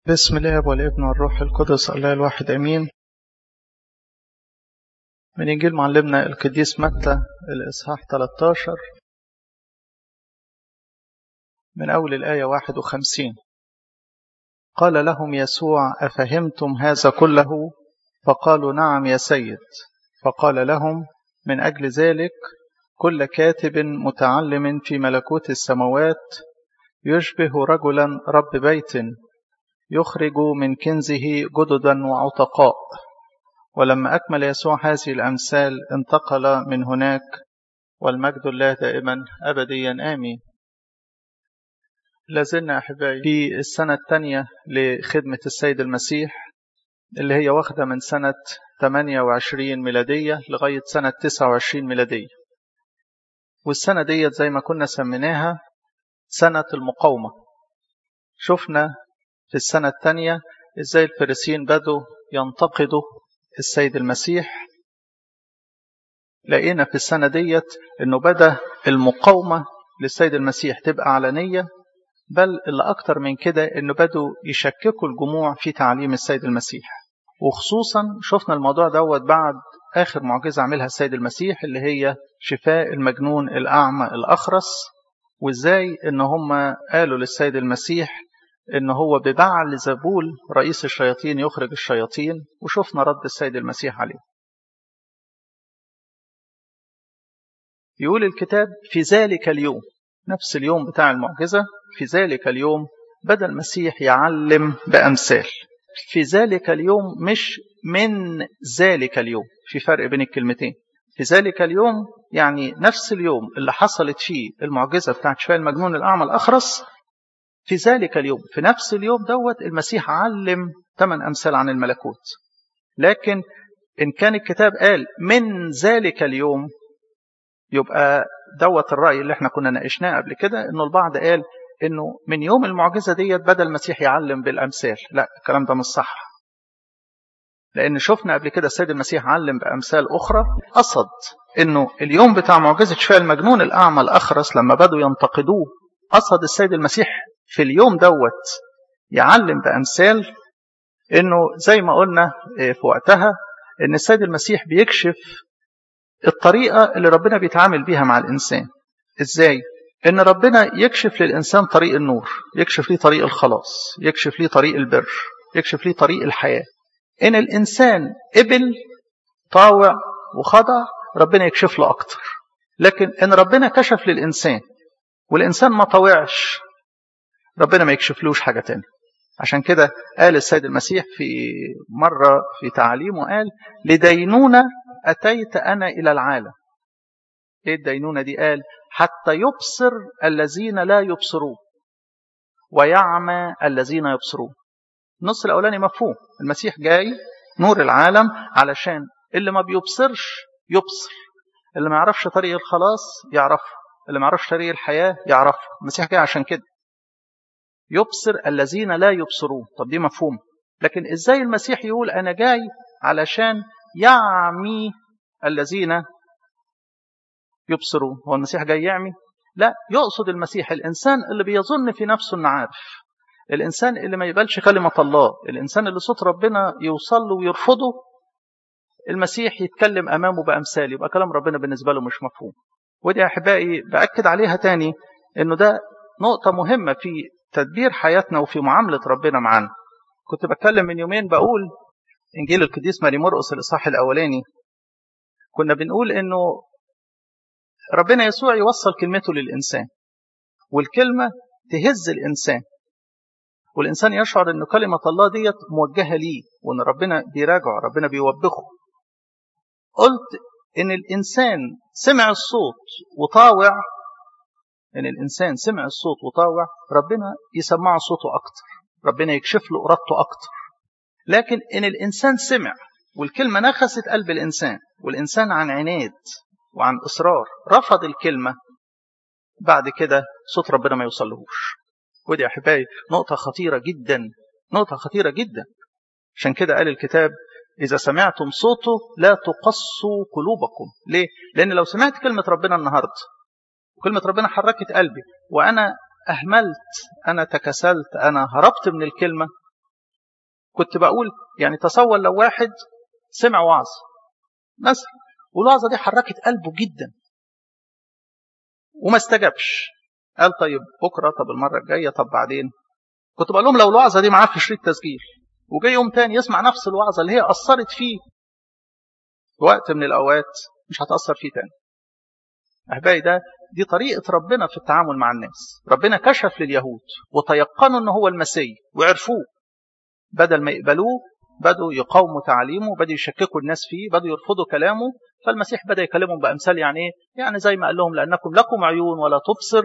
بسم الله والابن والروح القدس الله الواحد امين من انجيل معلمنا القديس متى الاصحاح 13 من اول الايه 51 قال لهم يسوع افهمتم هذا كله فقالوا نعم يا سيد فقال لهم من اجل ذلك كل كاتب متعلم في ملكوت السماوات يشبه رجلا رب بيت يخرج من كنزه جددا وعتقاء ولما أكمل يسوع هذه الأمثال انتقل من هناك والمجد الله دائما أبديا آمين لازلنا أحبائي في السنة الثانية لخدمة السيد المسيح اللي هي واخدة من سنة 28 ميلادية لغاية سنة 29 ميلادية والسنة ديت زي ما كنا سميناها سنة المقاومة شفنا في السنة الثانية ازاي الفريسيين بدوا ينتقدوا السيد المسيح لقينا في السنة ديت انه بدأ المقاومة للسيد المسيح تبقى علنية بل اللي أكتر من كده انه بدوا يشككوا الجموع في تعليم السيد المسيح وخصوصا شفنا الموضوع دوت بعد آخر معجزة عملها السيد المسيح اللي هي شفاء المجنون الأعمى الأخرس وازاي ان هم قالوا للسيد المسيح ان هو ببعل زبول رئيس الشياطين يخرج الشياطين وشفنا رد السيد المسيح عليه يقول الكتاب في ذلك اليوم نفس اليوم بتاع المعجزة في ذلك اليوم بدأ المسيح يعلم بأمثال في ذلك اليوم مش من ذلك اليوم في فرق بين الكلمتين في ذلك اليوم يعني نفس اليوم اللي حصلت فيه المعجزة بتاعت شفاء المجنون الأعمى الأخرس في ذلك اليوم في نفس اليوم دوت المسيح علم ثمان أمثال عن الملكوت لكن إن كان الكتاب قال من ذلك اليوم يبقى دوت الرأي اللي احنا كنا ناقشناه قبل كده إنه البعض قال إنه من يوم المعجزة ديت بدأ المسيح يعلم بالأمثال لا الكلام ده مش صح لأن شفنا قبل كده السيد المسيح علم بأمثال أخرى قصد إنه اليوم بتاع معجزة شفاء المجنون الأعمى الأخرس لما بدوا ينتقدوه قصد السيد المسيح في اليوم دوت يعلم بأمثال إنه زي ما قلنا في وقتها إن السيد المسيح بيكشف الطريقة اللي ربنا بيتعامل بيها مع الإنسان إزاي؟ إن ربنا يكشف للإنسان طريق النور يكشف ليه طريق الخلاص يكشف ليه طريق البر يكشف ليه طريق الحياة إن الإنسان قبل طاوع وخضع ربنا يكشف له أكتر لكن إن ربنا كشف للإنسان والإنسان ما طوعش ربنا ما يكشفلوش حاجة تانية عشان كده قال السيد المسيح في مرة في تعليمه قال لدينونة أتيت أنا إلى العالم إيه الدينونة دي قال حتى يبصر الذين لا يبصرون ويعمى الذين يبصرون النص الأولاني مفهوم المسيح جاي نور العالم علشان اللي ما بيبصرش يبصر اللي ما يعرفش طريق الخلاص يعرفه اللي ما يعرفش طريق الحياة يعرفه المسيح جاي عشان كده يبصر الذين لا يبصرون طب دي مفهوم لكن ازاي المسيح يقول انا جاي علشان يعمي الذين يبصرون هو المسيح جاي يعمي لا يقصد المسيح الانسان اللي بيظن في نفسه انه عارف الانسان اللي ما يقبلش كلمه الله الانسان اللي صوت ربنا يوصل له ويرفضه المسيح يتكلم امامه بامثال يبقى كلام ربنا بالنسبه له مش مفهوم ودي احبائي باكد عليها تاني انه ده نقطه مهمه في تدبير حياتنا وفي معاملة ربنا معانا كنت بتكلم من يومين بقول إنجيل القديس ماري مرقس الإصحاح الأولاني كنا بنقول إنه ربنا يسوع يوصل كلمته للإنسان والكلمة تهز الإنسان والإنسان يشعر إن كلمة الله ديت موجهة ليه وإن ربنا بيراجعه ربنا بيوبخه قلت إن الإنسان سمع الصوت وطاوع ان الانسان سمع الصوت وطاوع ربنا يسمعه صوته اكتر ربنا يكشف له ارادته اكتر لكن ان الانسان سمع والكلمه نخست قلب الانسان والانسان عن عناد وعن اصرار رفض الكلمه بعد كده صوت ربنا ما يوصلهوش ودي يا احبائي نقطه خطيره جدا نقطه خطيره جدا عشان كده قال الكتاب إذا سمعتم صوته لا تقصوا قلوبكم ليه؟ لأن لو سمعت كلمة ربنا النهاردة وكلمة ربنا حركت قلبي وأنا أهملت أنا تكسلت أنا هربت من الكلمة كنت بقول يعني تصور لو واحد سمع وعظ مثلا والوعظة دي حركت قلبه جدا وما استجابش قال طيب بكرة طب المرة الجاية طب بعدين كنت بقول لهم لو الوعظة دي معاه في شريط تسجيل وجاي يوم تاني يسمع نفس الوعظة اللي هي أثرت فيه وقت من الأوقات مش هتأثر فيه تاني أحبائي ده دي طريقة ربنا في التعامل مع الناس ربنا كشف لليهود وتيقنوا أنه هو المسيح وعرفوه بدل ما يقبلوه بدوا يقاوموا تعليمه بدوا يشككوا الناس فيه بدوا يرفضوا كلامه فالمسيح بدأ يكلمهم بأمثال يعني إيه؟ يعني زي ما قال لهم لأنكم لكم عيون ولا تبصر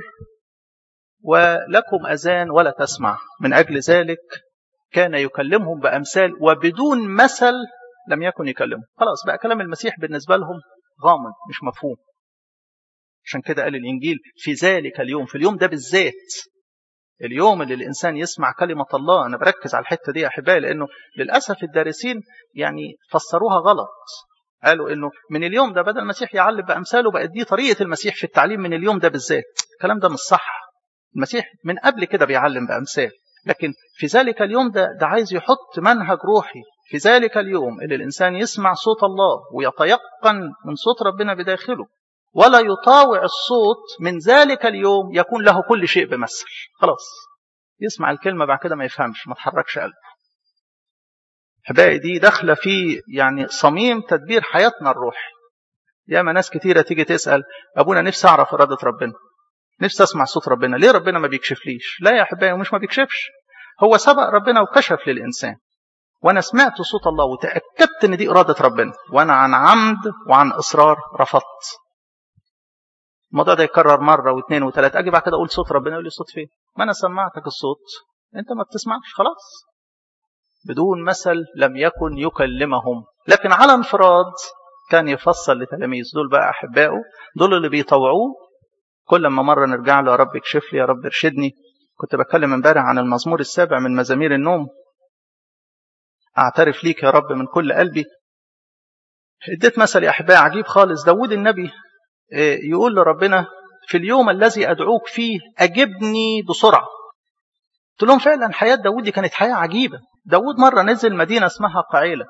ولكم أذان ولا تسمع من أجل ذلك كان يكلمهم بأمثال وبدون مثل لم يكن يكلمهم خلاص بقى كلام المسيح بالنسبة لهم غامض مش مفهوم عشان كده قال الإنجيل في ذلك اليوم في اليوم ده بالذات اليوم اللي الإنسان يسمع كلمة الله أنا بركز على الحتة دي يا أحبائي لأنه للأسف الدارسين يعني فسروها غلط قالوا انه من اليوم ده بدل المسيح يعلم بامثاله بقت دي طريقه المسيح في التعليم من اليوم ده بالذات الكلام ده مش صح المسيح من قبل كده بيعلم بامثال لكن في ذلك اليوم ده ده عايز يحط منهج روحي في ذلك اليوم اللي الانسان يسمع صوت الله ويتيقن من صوت ربنا بداخله ولا يطاوع الصوت من ذلك اليوم يكون له كل شيء بمثل خلاص يسمع الكلمه بعد كده ما يفهمش ما تحركش قلبه احبائي دي داخله في يعني صميم تدبير حياتنا الروحي ياما ناس كتيره تيجي تسال ابونا نفسي اعرف اراده ربنا نفسي اسمع صوت ربنا ليه ربنا ما بيكشفليش لا يا احبائي ومش ما بيكشفش هو سبق ربنا وكشف للانسان وانا سمعت صوت الله وتاكدت ان دي اراده ربنا وانا عن عمد وعن اصرار رفضت الموضوع ده يكرر مره واثنين وثلاثه اجي بعد كده اقول صوت ربنا يقول لي الصوت فين ما انا سمعتك الصوت انت ما بتسمعش خلاص بدون مثل لم يكن يكلمهم لكن على انفراد كان يفصل لتلاميذ دول بقى أحبائه دول اللي بيطوعوه كل ما مرة نرجع له يا رب اكشف لي يا رب ارشدني كنت بتكلم امبارح عن المزمور السابع من مزامير النوم اعترف ليك يا رب من كل قلبي اديت مثل يا احبائي عجيب خالص داود النبي يقول لربنا في اليوم الذي ادعوك فيه اجبني بسرعه قلت لهم فعلا حياه داود دي كانت حياه عجيبه داود مرة نزل مدينة اسمها قعيلة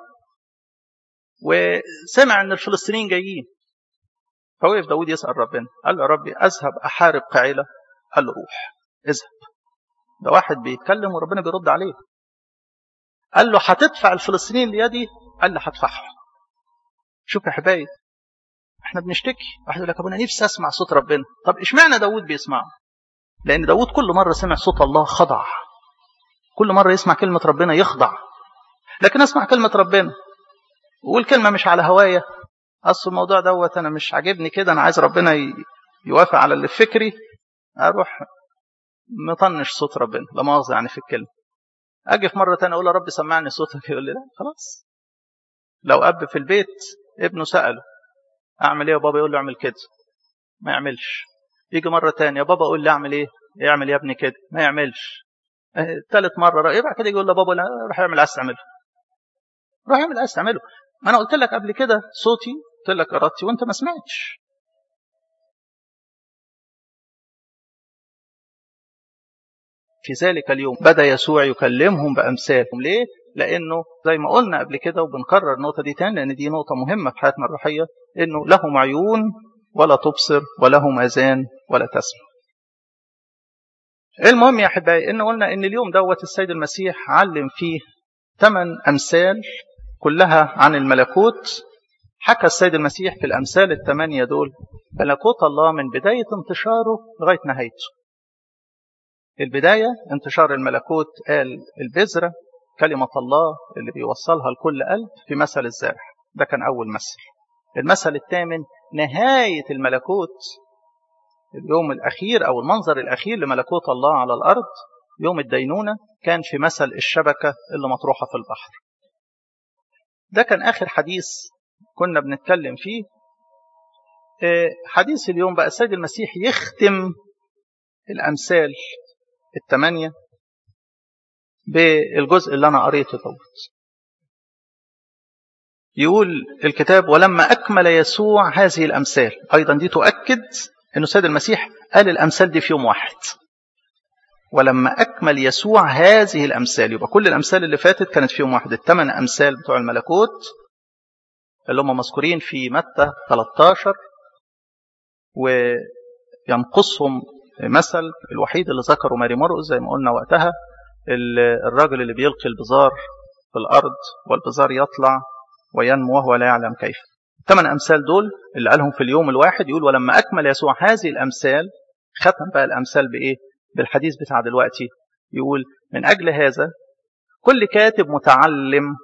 وسمع ان الفلسطينيين جايين فوقف داود يسأل ربنا قال له يا ربي أذهب أحارب قعيلة قال له روح اذهب ده واحد بيتكلم وربنا بيرد عليه قال له هتدفع الفلسطينيين ليدي قال له هدفعهم شوف يا حبايبي احنا بنشتكي واحد يقول لك ابونا نفسي اسمع صوت ربنا طب اشمعنى داود بيسمعه لان داود كل مره سمع صوت الله خضع كل مرة يسمع كلمة ربنا يخضع لكن اسمع كلمة ربنا والكلمة مش على هواية أصل الموضوع دوت أنا مش عاجبني كده أنا عايز ربنا يوافق على اللي في فكري أروح مطنش صوت ربنا لا مؤاخذة يعني في الكلمة أجي في مرة تانية أقول يا رب سمعني صوتك يقول لي لا خلاص لو أب في البيت ابنه سأله أعمل إيه يا بابا يقول له أعمل كده ما يعملش يجي مرة تانية يا بابا أقول لي أعمل إيه يعمل يا ابني كده ما يعملش ثالث مره يبقى كده يقول لبابا لا روح اعمل عايز تعمله روح اعمل عايز تعمله ما انا قلت لك قبل كده صوتي قلت لك ارادتي وانت ما سمعتش في ذلك اليوم بدا يسوع يكلمهم بامثالهم ليه لانه زي ما قلنا قبل كده وبنكرر النقطه دي تاني لان دي نقطه مهمه في حياتنا الروحيه انه لهم عيون ولا تبصر ولهم اذان ولا تسمع المهم يا احبائي ان قلنا ان اليوم دوت السيد المسيح علم فيه ثمان امثال كلها عن الملكوت حكى السيد المسيح في الامثال الثمانيه دول ملكوت الله من بدايه انتشاره لغايه نهايته. البدايه انتشار الملكوت قال البذره كلمه الله اللي بيوصلها لكل قلب في مثل الزارع ده كان اول مثل. المثل الثامن نهايه الملكوت اليوم الأخير أو المنظر الأخير لملكوت الله على الأرض يوم الدينونة كان في مثل الشبكة اللي مطروحة في البحر ده كان آخر حديث كنا بنتكلم فيه حديث اليوم بقى السيد المسيح يختم الأمثال الثمانية بالجزء اللي أنا قريته دوت يقول الكتاب ولما أكمل يسوع هذه الأمثال أيضا دي تؤكد أنه السيد المسيح قال الأمثال دي في يوم واحد ولما أكمل يسوع هذه الأمثال يبقى كل الأمثال اللي فاتت كانت فيهم واحد الثمان أمثال بتوع الملكوت اللي هم مذكورين في متى 13 وينقصهم مثل الوحيد اللي ذكره ماري مرقس زي ما قلنا وقتها الراجل اللي بيلقي البزار في الأرض والبزار يطلع وينمو وهو لا يعلم كيف ثمان أمثال دول اللي قالهم في اليوم الواحد يقول ولما أكمل يسوع هذه الأمثال ختم بقى الأمثال بإيه بالحديث بتاع دلوقتي يقول من أجل هذا كل كاتب متعلم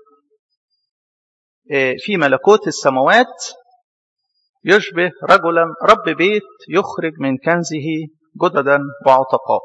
في ملكوت السماوات يشبه رجلا رب بيت يخرج من كنزه جددا وعتقاء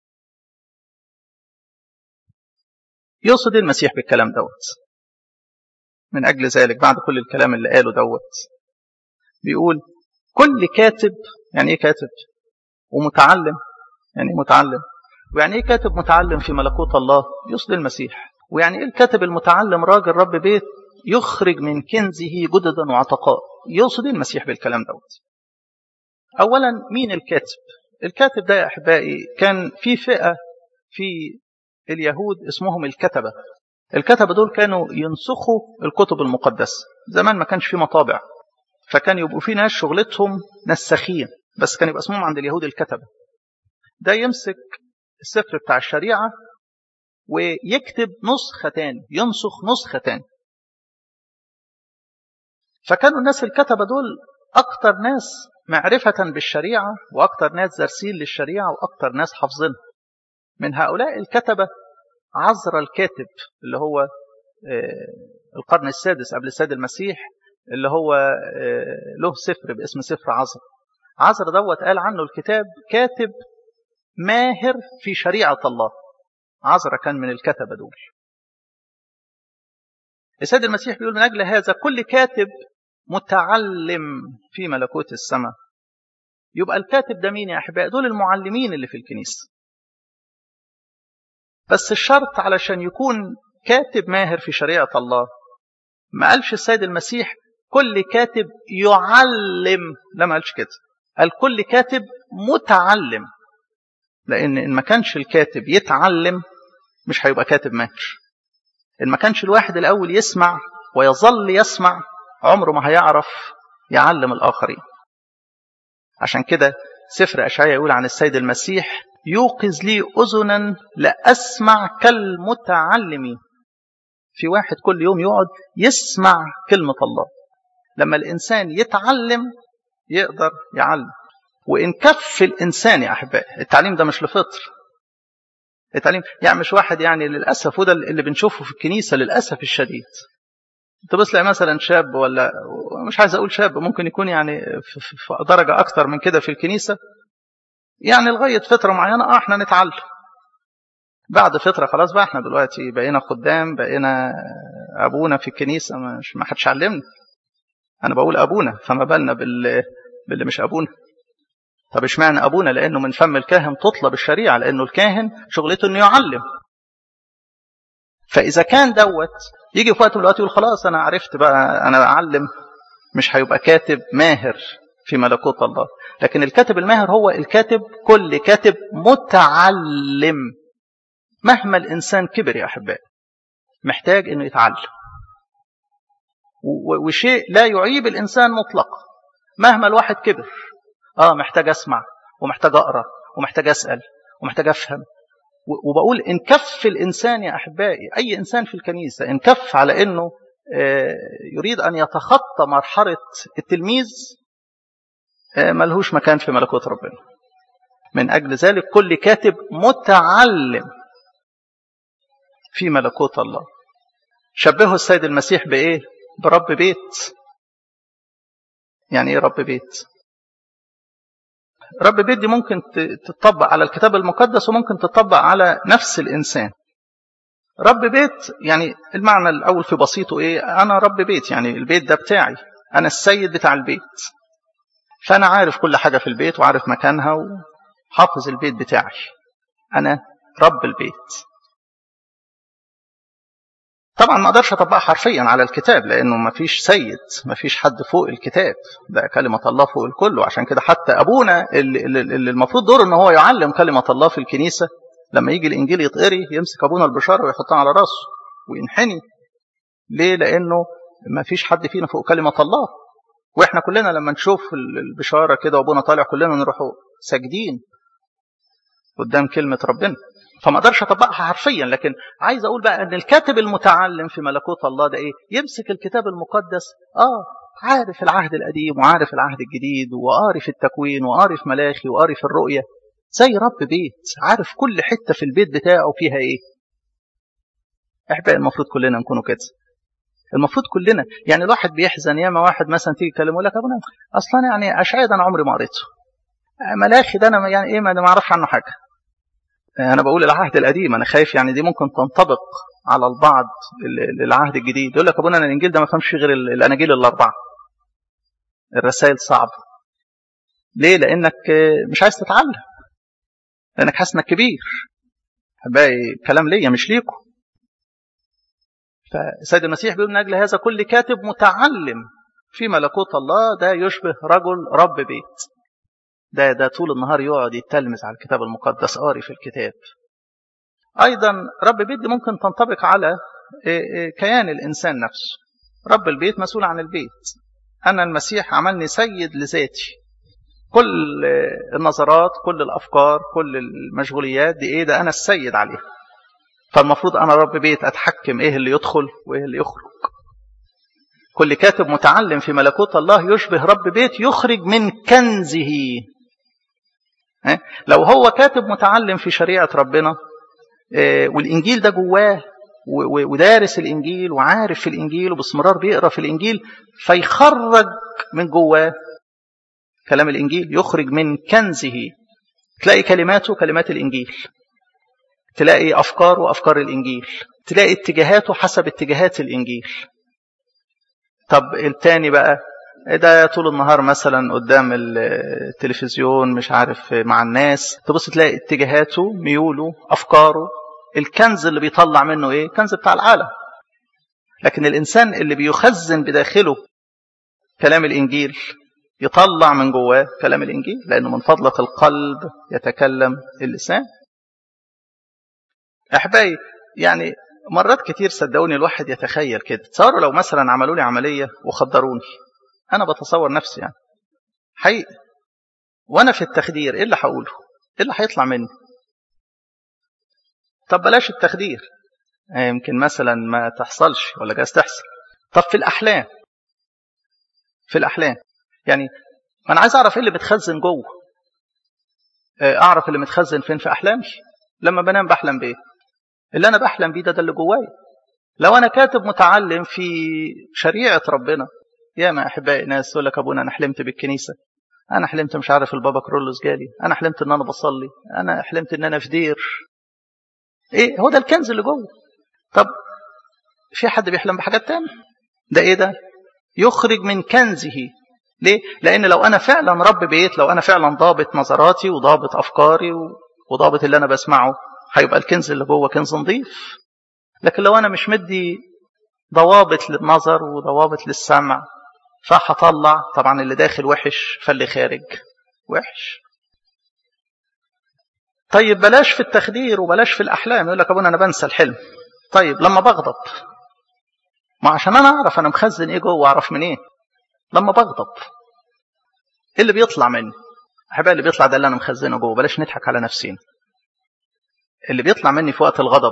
يقصد المسيح بالكلام دوت من أجل ذلك بعد كل الكلام اللي قاله دوت بيقول كل كاتب يعني ايه كاتب ومتعلم يعني ايه متعلم ويعني ايه كاتب متعلم في ملكوت الله يقصد المسيح ويعني ايه الكاتب المتعلم راجل رب بيت يخرج من كنزه جددا وعتقاء يقصد المسيح بالكلام دوت اولا مين الكاتب الكاتب ده يا احبائي كان في فئه في اليهود اسمهم الكتبه الكتبه دول كانوا ينسخوا الكتب المقدسه زمان ما كانش في مطابع فكان يبقوا في ناس شغلتهم نساخين بس كان يبقى اسمهم عند اليهود الكتبه ده يمسك السفر بتاع الشريعه ويكتب نسخه تاني ينسخ نسخه تاني فكانوا الناس الكتبه دول اكتر ناس معرفه بالشريعه واكتر ناس دارسين للشريعه واكتر ناس حافظينها من هؤلاء الكتبه عزرا الكاتب اللي هو القرن السادس قبل السيد المسيح اللي هو له سفر باسم سفر عزرا عزرا دوت قال عنه الكتاب كاتب ماهر في شريعة الله عزرا كان من الكتبة دول السيد المسيح بيقول من أجل هذا كل كاتب متعلم في ملكوت السماء يبقى الكاتب ده مين يا أحباء دول المعلمين اللي في الكنيسة بس الشرط علشان يكون كاتب ماهر في شريعة الله ما قالش السيد المسيح كل كاتب يعلم لا ما قالش كده قال كل كاتب متعلم لأن إن ما كانش الكاتب يتعلم مش هيبقى كاتب ماهر إن ما كانش الواحد الأول يسمع ويظل يسمع عمره ما هيعرف يعلم الآخرين عشان كده سفر أشعياء يقول عن السيد المسيح يوقظ لي أذنا لأسمع كالمتعلم في واحد كل يوم يقعد يسمع كلمة الله لما الإنسان يتعلم يقدر يعلم وإن كف الإنسان يا أحبائي التعليم ده مش لفطر التعليم يعني مش واحد يعني للأسف وده اللي بنشوفه في الكنيسة للأسف الشديد انت بس مثلا شاب ولا مش عايز اقول شاب ممكن يكون يعني في درجه اكتر من كده في الكنيسه يعني لغايه فتره معينه اه احنا نتعلم بعد فتره خلاص بقى احنا دلوقتي بقينا خدام بقينا ابونا في الكنيسه مش ما حدش علمنا انا بقول ابونا فما بالنا بال باللي مش ابونا طب اشمعنى ابونا لانه من فم الكاهن تطلب الشريعه لانه الكاهن شغلته انه يعلم فاذا كان دوت يجي في وقت من الوقت يقول خلاص انا عرفت بقى انا اعلم مش هيبقى كاتب ماهر في ملكوت الله لكن الكاتب الماهر هو الكاتب كل كاتب متعلم مهما الانسان كبر يا احبائي محتاج انه يتعلم وشيء لا يعيب الانسان مطلقا مهما الواحد كبر اه محتاج اسمع ومحتاج اقرا ومحتاج اسال ومحتاج افهم وبقول ان كف الانسان يا احبائي اي انسان في الكنيسه ان كف على انه يريد ان يتخطى مرحله التلميذ ملهوش مكان في ملكوت ربنا من اجل ذلك كل كاتب متعلم في ملكوت الله شبهه السيد المسيح بايه برب بيت يعني ايه رب بيت رب بيت دي ممكن تطبق على الكتاب المقدس وممكن تطبق على نفس الإنسان رب بيت يعني المعنى الأول في بسيطه إيه أنا رب بيت يعني البيت ده بتاعي أنا السيد بتاع البيت فأنا عارف كل حاجة في البيت وعارف مكانها وحافظ البيت بتاعي أنا رب البيت طبعا ما اقدرش اطبقها حرفيا على الكتاب لانه ما فيش سيد ما فيش حد فوق الكتاب ده كلمه الله فوق الكل وعشان كده حتى ابونا اللي, اللي المفروض دوره ان هو يعلم كلمه الله في الكنيسه لما يجي الانجيل يتقري يمسك ابونا البشاره ويحطها على راسه وينحني ليه لانه ما فيش حد فينا فوق كلمه الله واحنا كلنا لما نشوف البشاره كده وابونا طالع كلنا نروحوا ساجدين قدام كلمه ربنا فما اقدرش اطبقها حرفيا لكن عايز اقول بقى ان الكاتب المتعلم في ملكوت الله ده ايه يمسك الكتاب المقدس اه عارف العهد القديم وعارف العهد الجديد وقاري في التكوين وقاري في ملاخي وقاري في الرؤيه زي رب بيت عارف كل حته في البيت بتاعه فيها ايه احبائي المفروض كلنا نكونوا كده المفروض كلنا يعني الواحد بيحزن ياما واحد مثلا تيجي تكلمه يقول لك ابونا اصلا يعني اشعيا ده انا عمري ما قريته ملاخي ده انا يعني ايه ما اعرفش عنه حاجه انا بقول العهد القديم انا خايف يعني دي ممكن تنطبق على البعض العهد الجديد يقول لك ابونا انا الانجيل ده ما فهمش غير الاناجيل الاربعه الرسائل صعبه ليه لانك مش عايز تتعلم لانك حاسس انك كبير باقي كلام ليا مش ليكم فالسيد المسيح بيقول من اجل هذا كل كاتب متعلم في ملكوت الله ده يشبه رجل رب بيت ده ده طول النهار يقعد يتلمس على الكتاب المقدس قاري في الكتاب ايضا رب بيت دي ممكن تنطبق على كيان الانسان نفسه رب البيت مسؤول عن البيت انا المسيح عملني سيد لذاتي كل النظرات كل الافكار كل المشغوليات دي ايه ده انا السيد عليها فالمفروض انا رب بيت اتحكم ايه اللي يدخل وايه اللي يخرج كل كاتب متعلم في ملكوت الله يشبه رب بيت يخرج من كنزه لو هو كاتب متعلم في شريعة ربنا والإنجيل ده جواه ودارس الإنجيل وعارف في الإنجيل وباستمرار بيقرأ في الإنجيل فيخرج من جواه كلام الإنجيل يخرج من كنزه تلاقي كلماته كلمات الإنجيل تلاقي أفكاره أفكار الإنجيل تلاقي اتجاهاته حسب اتجاهات الإنجيل طب التاني بقى ده طول النهار مثلا قدام التلفزيون مش عارف مع الناس تبص تلاقي اتجاهاته ميوله افكاره الكنز اللي بيطلع منه ايه كنز بتاع العالم لكن الانسان اللي بيخزن بداخله كلام الانجيل يطلع من جواه كلام الانجيل لانه من فضله القلب يتكلم اللسان احبائي يعني مرات كتير صدقوني الواحد يتخيل كده تصوروا لو مثلا عملوا لي عمليه وخدروني انا بتصور نفسي يعني حقيقي وانا في التخدير ايه اللي هقوله ايه اللي هيطلع مني طب بلاش التخدير يمكن مثلا ما تحصلش ولا جايز تحصل طب في الاحلام في الاحلام يعني انا عايز اعرف ايه اللي بتخزن جوه اعرف اللي متخزن فين في احلامي لما بنام بحلم بايه اللي انا بحلم بيه ده ده اللي جوايا لو انا كاتب متعلم في شريعه ربنا يا ما احبائي ناس يقول لك ابونا انا حلمت بالكنيسه انا حلمت مش عارف البابا كرولوس جالي انا حلمت ان انا بصلي انا حلمت ان انا في دير ايه هو ده الكنز اللي جوه طب في حد بيحلم بحاجات تانية ده ايه ده يخرج من كنزه ليه لان لو انا فعلا رب بيت لو انا فعلا ضابط نظراتي وضابط افكاري وضابط اللي انا بسمعه هيبقى الكنز اللي جوه كنز نظيف لكن لو انا مش مدي ضوابط للنظر وضوابط للسمع فهطلع طبعا اللي داخل وحش فاللي خارج وحش طيب بلاش في التخدير وبلاش في الاحلام يقول لك ابونا انا بنسى الحلم طيب لما بغضب ما عشان انا اعرف انا مخزن ايه جوه اعرف من ايه لما بغضب ايه اللي بيطلع مني احبائي اللي بيطلع ده اللي انا مخزنه جوه بلاش نضحك على نفسنا اللي بيطلع مني في وقت الغضب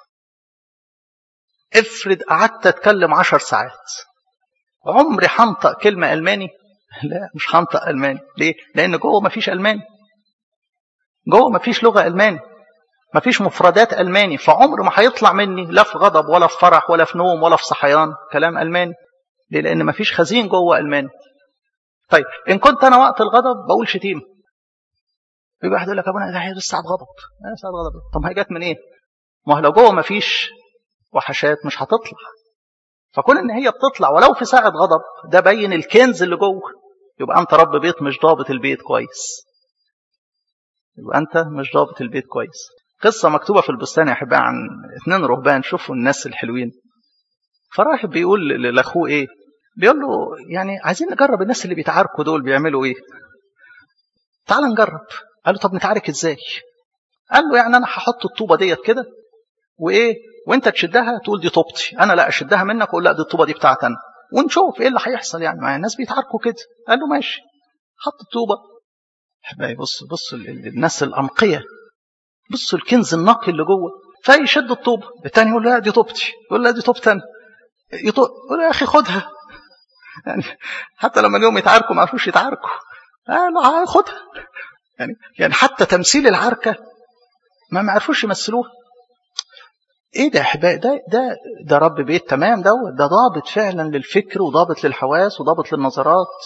افرض قعدت اتكلم عشر ساعات عمري هنطق كلمة ألماني لا مش هنطق ألماني ليه لأن جوه مفيش ألماني جوه مفيش لغة ألماني مفيش مفردات ألماني فعمر ما هيطلع مني لا في غضب ولا في فرح ولا في نوم ولا في صحيان كلام ألماني ليه لأن مفيش خزين جوه ألماني طيب إن كنت أنا وقت الغضب بقول شتيمة يبقى واحد يقول لك ابونا ده هي ساعة غضب ساعة غضب طب ما هي جت من ايه؟ ما هو لو جوه مفيش وحشات مش هتطلع فكون ان هي بتطلع ولو في ساعة غضب ده بين الكنز اللي جوه يبقى انت رب بيت مش ضابط البيت كويس يبقى انت مش ضابط البيت كويس قصة مكتوبة في البستان يا احبائي عن اثنين رهبان شوفوا الناس الحلوين فراح بيقول لاخوه ايه بيقول له يعني عايزين نجرب الناس اللي بيتعاركوا دول بيعملوا ايه تعال نجرب قال له طب نتعارك ازاي قال له يعني انا هحط الطوبه ديت كده وايه وانت تشدها تقول دي طوبتي انا لا اشدها منك واقول لا دي الطوبه دي بتاعتي انا ونشوف ايه اللي هيحصل يعني ما الناس بيتعاركوا كده قال له ماشي حط الطوبه حبايبي بص بص الناس الانقيه بص الكنز النقي اللي جوه فيشد الطوبه الثاني يقول لا دي طوبتي يقول لا دي طوبتي انا يقول يا اخي خدها يعني حتى لما اليوم يتعاركوا ما عرفوش يتعاركوا قال خدها يعني يعني حتى تمثيل العركه ما ما عرفوش يمثلوها ايه ده يا احبائي ده ده ده رب بيت تمام دوت ده ضابط فعلا للفكر وضابط للحواس وضابط للنظرات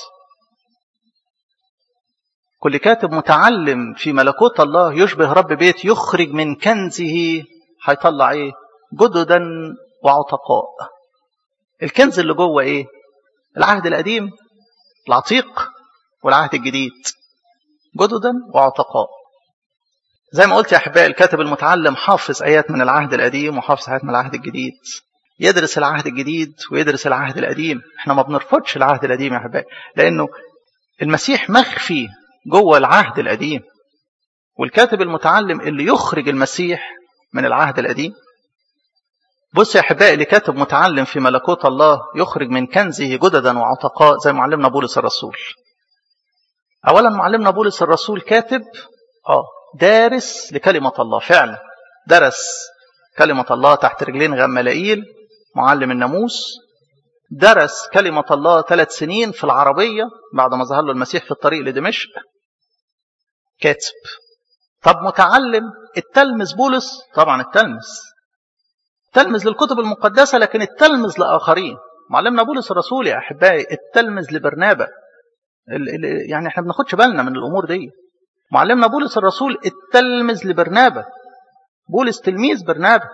كل كاتب متعلم في ملكوت الله يشبه رب بيت يخرج من كنزه هيطلع ايه جددا وعتقاء الكنز اللي جوه ايه العهد القديم العتيق والعهد الجديد جددا وعتقاء زي ما قلت يا احبائي الكاتب المتعلم حافظ ايات من العهد القديم وحافظ ايات من العهد الجديد يدرس العهد الجديد ويدرس العهد القديم احنا ما بنرفضش العهد القديم يا احبائي لانه المسيح مخفي جوه العهد القديم والكاتب المتعلم اللي يخرج المسيح من العهد القديم بص يا احبائي اللي كاتب متعلم في ملكوت الله يخرج من كنزه جددا وعتقاء زي معلمنا بولس الرسول اولا معلمنا بولس الرسول كاتب اه دارس لكلمة الله فعلا درس كلمة الله تحت رجلين غمالائيل معلم الناموس درس كلمة الله ثلاث سنين في العربية بعد ما ظهر له المسيح في الطريق لدمشق كاتب طب متعلم التلمذ بولس طبعا التلمذ تلمذ للكتب المقدسة لكن التلمذ لآخرين معلمنا بولس الرسول يا أحبائي التلمذ لبرنابا يعني احنا بناخدش بالنا من الأمور دي معلمنا بولس الرسول التلمذ لبرنابا بولس تلميذ برنابا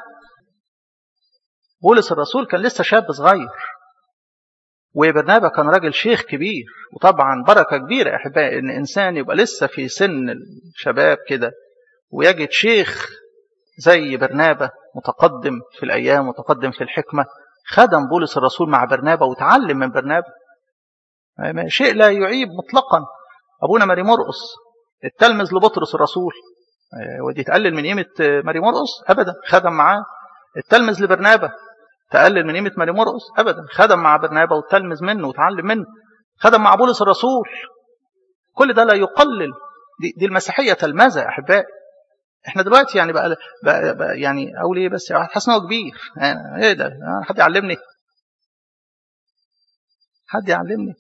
بولس الرسول كان لسه شاب صغير وبرنابا كان راجل شيخ كبير وطبعا بركة كبيرة يا أحبائي إن إنسان يبقى لسه في سن الشباب كده ويجد شيخ زي برنابا متقدم في الأيام متقدم في الحكمة خدم بولس الرسول مع برنابا وتعلم من برنابا شيء لا يعيب مطلقا أبونا ماري مرقس التلمذ لبطرس الرسول ودي تقلل من قيمة ماري مرقس أبدا خدم معاه التلمذ لبرنابا تقلل من قيمة ماري مرقس أبدا خدم مع برنابا وتلمذ منه وتعلم منه خدم مع بولس الرسول كل ده لا يقلل دي, دي المسيحية تلمذة يا أحبائي احنا دلوقتي يعني بقى, بقى, بقى يعني اقول ايه بس حاسس ان هو كبير يعني ايه ده حد يعلمني حد يعلمني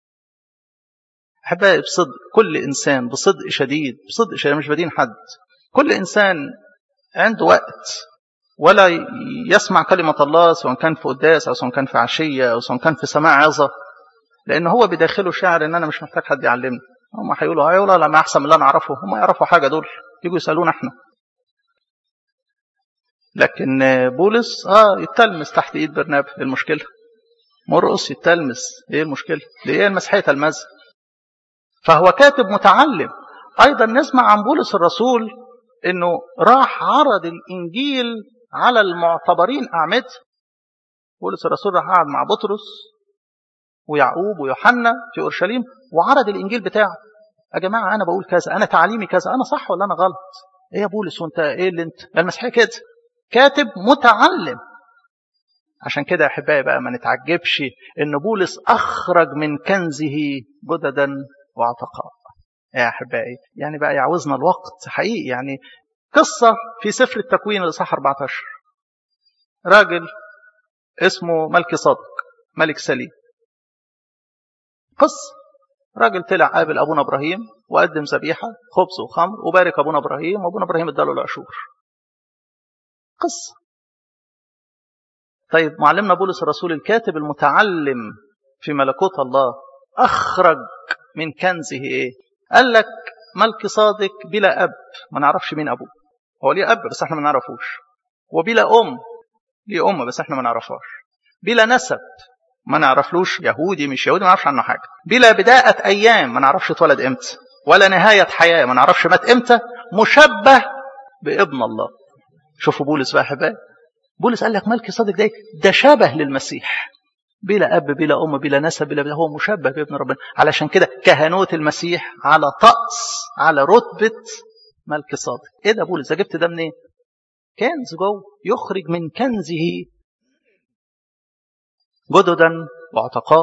احبائي بصدق كل انسان بصدق شديد بصدق شديد مش بدين حد كل انسان عنده وقت ولا يسمع كلمة الله سواء كان في قداس أو سواء كان في عشية أو سواء كان في سماع عظة لأن هو بداخله شعر إن أنا مش محتاج حد يعلمني هم هيقولوا هيقولوا لما أحسن من اللي أنا أعرفه هم يعرفوا حاجة دول يجوا يسألونا إحنا لكن بولس اه يتلمس تحت ايد برنابا ايه المشكله مرقص يتلمس ايه المشكله دي ايه المسيحيه تلمذه فهو كاتب متعلم ايضا نسمع عن بولس الرسول انه راح عرض الانجيل على المعتبرين اعمده بولس الرسول راح قعد مع بطرس ويعقوب ويوحنا في اورشليم وعرض الانجيل بتاعه يا جماعه انا بقول كذا انا تعليمي كذا انا صح ولا انا غلط ايه يا بولس وانت ايه اللي انت المسيحيه كده كاتب متعلم عشان كده يا احبائي بقى ما نتعجبش ان بولس اخرج من كنزه جددا وعتقاء يا احبائي يعني بقى يعوزنا الوقت حقيقي يعني قصه في سفر التكوين الاصحاح 14 راجل اسمه ملكي صادق ملك سليم قصه راجل طلع قابل ابونا ابراهيم وقدم ذبيحه خبز وخمر وبارك ابونا ابراهيم وابونا ابراهيم اداله العشور قصة طيب معلمنا بولس الرسول الكاتب المتعلم في ملكوت الله أخرج من كنزه إيه قال لك ملك صادق بلا أب ما نعرفش مين أبوه هو ليه أب بس احنا ما نعرفوش وبلا أم ليه أم بس احنا ما نعرفهاش بلا نسب ما نعرفلوش يهودي مش يهودي ما نعرفش عنه حاجة بلا بداية أيام ما نعرفش اتولد إمتى ولا نهاية حياة ما نعرفش مات إمتى مشبه بابن الله شوفوا بولس بقى حبايب بولس قال لك ملك صادق ده ده شبه للمسيح بلا اب بلا ام بلا نسب بلا هو مشبه بابن ربنا علشان كده كهنوت المسيح على طقس على رتبه ملك صادق ايه ده بولس جبت ده منين كنز جوه يخرج من كنزه جددا وعتقاء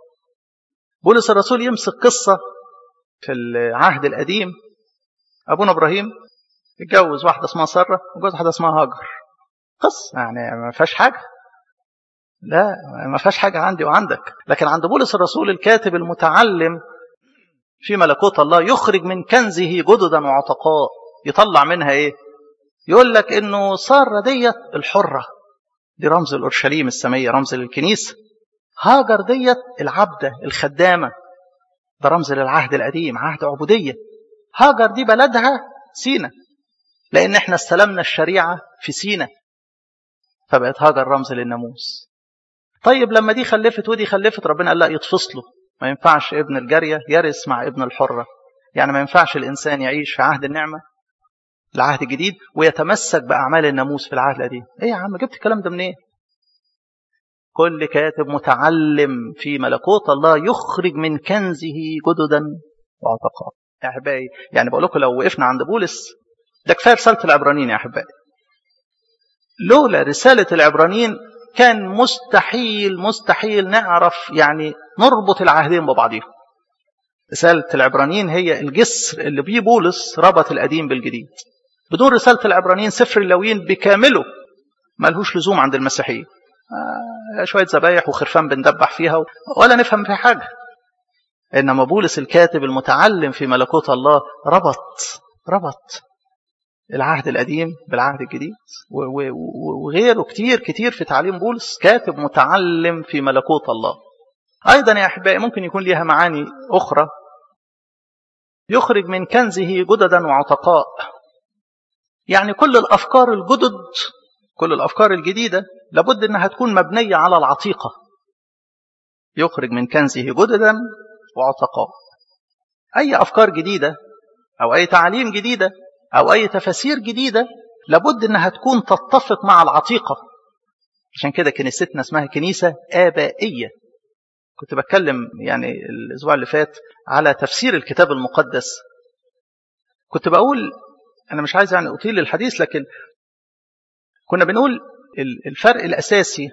بولس الرسول يمسك قصة في العهد القديم أبونا إبراهيم اتجوز واحدة اسمها سارة وجوز واحدة اسمها هاجر قصة يعني ما فيهاش حاجة لا ما فيهاش حاجة عندي وعندك لكن عند بولس الرسول الكاتب المتعلم في ملكوت الله يخرج من كنزه جددا وعتقاء يطلع منها ايه يقول لك انه سارة ديت الحرة دي رمز الأورشليم السمية رمز للكنيسة هاجر ديت العبدة الخدامة ده رمز للعهد القديم عهد عبودية هاجر دي بلدها سينا لأن احنا استلمنا الشريعة في سينا فبقت هاجر رمز للناموس طيب لما دي خلفت ودي خلفت ربنا قال لا يتفصلوا ما ينفعش ابن الجارية يرث مع ابن الحرة يعني ما ينفعش الإنسان يعيش في عهد النعمة العهد الجديد ويتمسك بأعمال الناموس في العهد القديم ايه يا عم جبت الكلام ده منين إيه؟ كل كاتب متعلم في ملكوت الله يخرج من كنزه جددا وعتقاء يا احبائي يعني بقول لكم لو وقفنا عند بولس ده كفايه رساله العبرانيين يا احبائي لولا رساله العبرانيين كان مستحيل مستحيل نعرف يعني نربط العهدين ببعضهم رسالة العبرانيين هي الجسر اللي بيه بولس ربط القديم بالجديد بدون رسالة العبرانيين سفر اللويين بكامله ملهوش لزوم عند المسيحيين آه شوية ذبايح وخرفان بندبح فيها ولا نفهم فيها حاجة إنما بولس الكاتب المتعلم في ملكوت الله ربط ربط العهد القديم بالعهد الجديد وغيره كتير كتير في تعليم بولس كاتب متعلم في ملكوت الله أيضا يا أحبائي ممكن يكون لها معاني أخرى يخرج من كنزه جددا وعتقاء يعني كل الأفكار الجدد كل الأفكار الجديدة لابد أنها تكون مبنية على العتيقة يخرج من كنزه جددا وعتقاء أي أفكار جديدة أو أي تعاليم جديدة أو أي تفاسير جديدة لابد أنها تكون تتفق مع العتيقة عشان كده كنيستنا اسمها كنيسة آبائية كنت بتكلم يعني الأسبوع اللي فات على تفسير الكتاب المقدس كنت بقول أنا مش عايز يعني أطيل الحديث لكن كنا بنقول الفرق الأساسي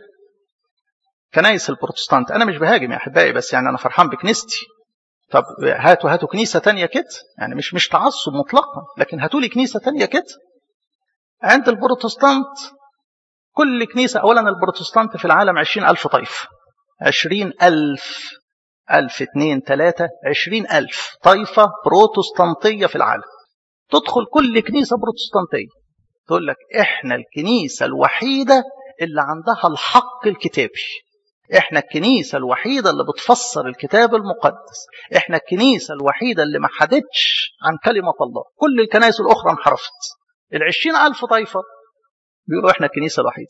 كنايس البروتستانت أنا مش بهاجم يا أحبائي بس يعني أنا فرحان بكنيستي طب هاتوا هاتوا كنيسة تانية كده يعني مش مش تعصب مطلقا لكن هاتوا لي كنيسة تانية كده عند البروتستانت كل كنيسة أولا البروتستانت في العالم عشرين ألف طائفة عشرين ألف ألف اتنين تلاتة عشرين ألف طائفة بروتستانتية في العالم تدخل كل كنيسة بروتستانتية تقول لك إحنا الكنيسة الوحيدة اللي عندها الحق الكتابي احنا الكنيسة الوحيدة اللي بتفسر الكتاب المقدس احنا الكنيسة الوحيدة اللي ما حدتش عن كلمة الله كل الكنائس الأخرى انحرفت العشرين ألف طائفة بيقولوا احنا الكنيسة الوحيدة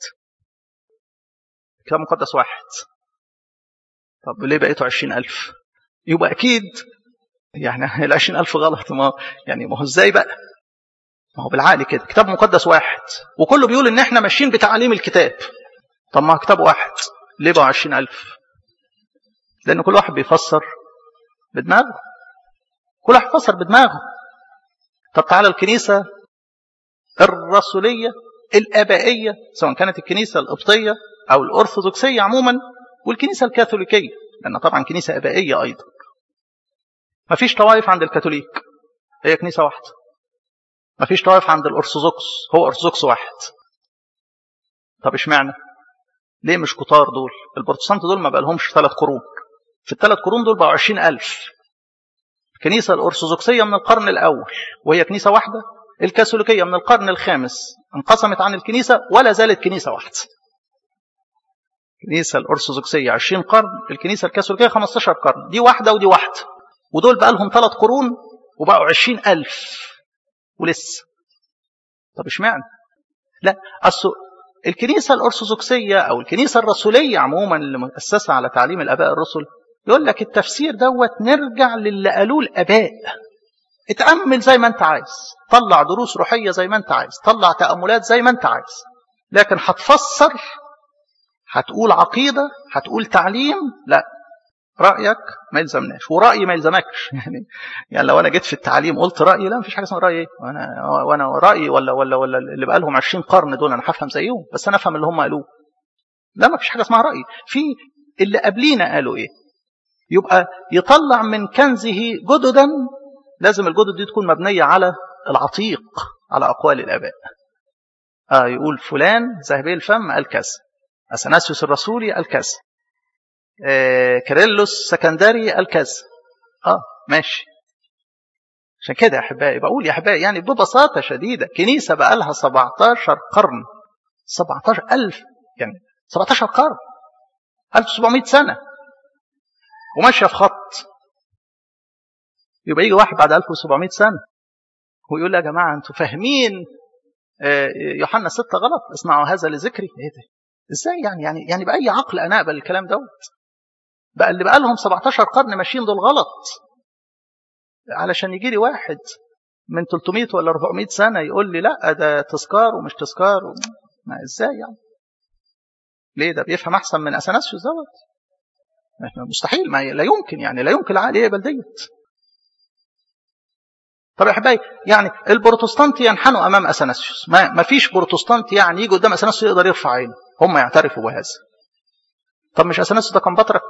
الكتاب المقدس واحد طب ليه بقيتوا عشرين ألف يبقى أكيد يعني العشرين ألف غلط ما يعني ما هو ازاي بقى ما هو بالعقل كده كتاب مقدس واحد وكله بيقول ان احنا ماشيين بتعاليم الكتاب طب ما كتاب واحد ليه بقى عشرين ألف لأن كل واحد بيفسر بدماغه كل واحد بيفسر بدماغه طب تعالى الكنيسة الرسولية الآبائية سواء كانت الكنيسة القبطية أو الأرثوذكسية عموما والكنيسة الكاثوليكية لأن طبعا كنيسة آبائية أيضا ما فيش طوائف عند الكاثوليك هي كنيسة واحدة ما فيش طوائف عند الأرثوذكس هو أرثوذكس واحد طب اشمعنى ليه مش كتار دول البروتستانت دول ما بقى لهمش ثلاث قرون في الثلاث قرون دول بقوا عشرين ألف الكنيسة الأرثوذكسية من القرن الأول وهي كنيسة واحدة الكاثوليكية من القرن الخامس انقسمت عن الكنيسة ولا زالت كنيسة واحدة الكنيسة الأرثوذكسية 20 قرن الكنيسة الكاثوليكية 15 قرن دي واحدة ودي واحدة ودول بقى لهم ثلاث قرون وبقوا 20 ألف ولسه طب اشمعنى لا أصل الكنيسة الأرثوذكسية أو الكنيسة الرسولية عموما اللي مؤسسة على تعليم الآباء الرسل يقول لك التفسير دوت نرجع للي قالوه الآباء اتأمل زي ما أنت عايز طلع دروس روحية زي ما أنت عايز طلع تأملات زي ما أنت عايز لكن هتفسر هتقول عقيدة هتقول تعليم لا رايك ما يلزمناش ورايي ما يلزمكش يعني يعني لو انا جيت في التعليم قلت رايي لا مفيش حاجه اسمها رايي وانا وانا رايي ولا ولا ولا اللي بقى لهم 20 قرن دول انا هفهم زيهم بس انا افهم اللي هم قالوه لا مفيش حاجه اسمها رايي في اللي قبلينا قالوا ايه يبقى يطلع من كنزه جددا لازم الجدد دي تكون مبنيه على العتيق على اقوال الاباء آه يقول فلان ذهبي الفم قال كذا اثناسيوس الرسولي قال كذا آه كيرلس سكندري قال كذا اه ماشي عشان كده يا احبائي بقول يا احبائي يعني ببساطه شديده كنيسه بقى لها 17 قرن 17000 يعني 17 قرن 1700 سنه وماشيه في خط يبقى يجي واحد بعد 1700 سنه ويقول يا جماعه انتوا فاهمين يوحنا 6 غلط اصنعوا هذا لذكري ايه ده ازاي يعني يعني يعني باي عقل انا اقبل الكلام دوت بقى اللي بقى لهم 17 قرن ماشيين دول غلط علشان يجي لي واحد من 300 ولا 400 سنه يقول لي لا ده تذكار ومش تذكار و... ما ازاي يعني ليه ده بيفهم احسن من اثناسيوس دوت مستحيل ما لا يمكن يعني لا يمكن العقل يقبل ديت طب يا احبائي يعني البروتستانت ينحنوا امام اثناسيوس ما, ما فيش بروتستانت يعني يجي قدام اثناسيوس يقدر يرفع عينه هم يعترفوا بهذا طب مش اثناسيوس ده كان بطرك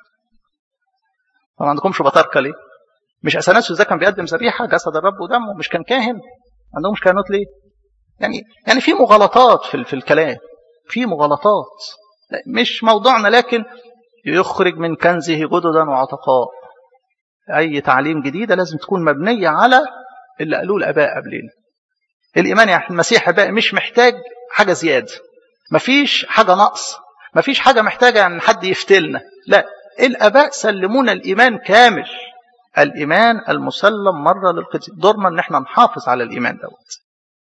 ما عندكمش بطاركه ليه مش اثناسيوس ده كان بيقدم ذبيحه جسد الرب ودمه مش كان كاهن ما عندهمش كهنوت ليه يعني يعني في مغالطات في في الكلام في مغالطات مش موضوعنا لكن يخرج من كنزه جددا وعتقاء اي تعليم جديده لازم تكون مبنيه على اللي قالوه الاباء قبلنا الايمان يا المسيح اباء مش محتاج حاجه زياده مفيش حاجه نقص مفيش حاجه محتاجه ان حد يفتلنا لا الاباء سلمونا الايمان كامل الايمان المسلم مره للقديس دورنا ان احنا نحافظ على الايمان دوت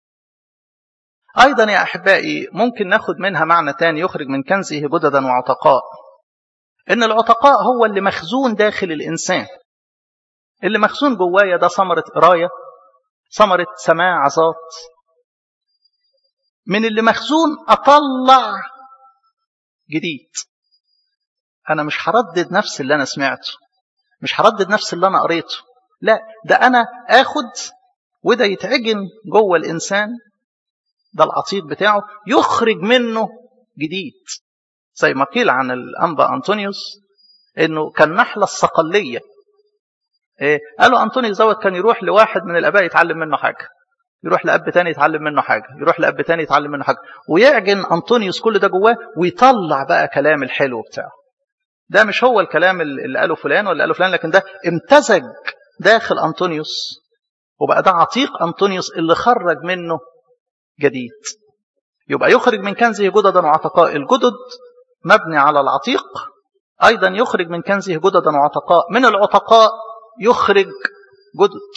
ايضا يا احبائي ممكن ناخد منها معنى تاني يخرج من كنزه جددا وعتقاء ان العتقاء هو اللي مخزون داخل الانسان اللي مخزون جوايا ده ثمرة قراية ثمرة سماع عظات من اللي مخزون أطلع جديد أنا مش هردد نفس اللي أنا سمعته مش هردد نفس اللي أنا قريته لا ده أنا آخد وده يتعجن جوه الإنسان ده العتيق بتاعه يخرج منه جديد زي ما قيل عن الأنبا أنطونيوس إنه كان نحلة الصقلية إيه؟ قالوا أنطونيوس دوت كان يروح لواحد من الآباء يتعلم منه حاجة يروح لأب تاني يتعلم منه حاجة يروح لأب تاني يتعلم منه حاجة ويعجن أنطونيوس كل ده جواه ويطلع بقى كلام الحلو بتاعه ده مش هو الكلام اللي قاله فلان ولا قاله فلان لكن ده امتزج داخل أنطونيوس وبقى ده عتيق أنطونيوس اللي خرج منه جديد يبقى يخرج من كنزه جددا وعتقاء الجدد مبني على العتيق أيضا يخرج من كنزه جددا وعتقاء من العتقاء يخرج جدد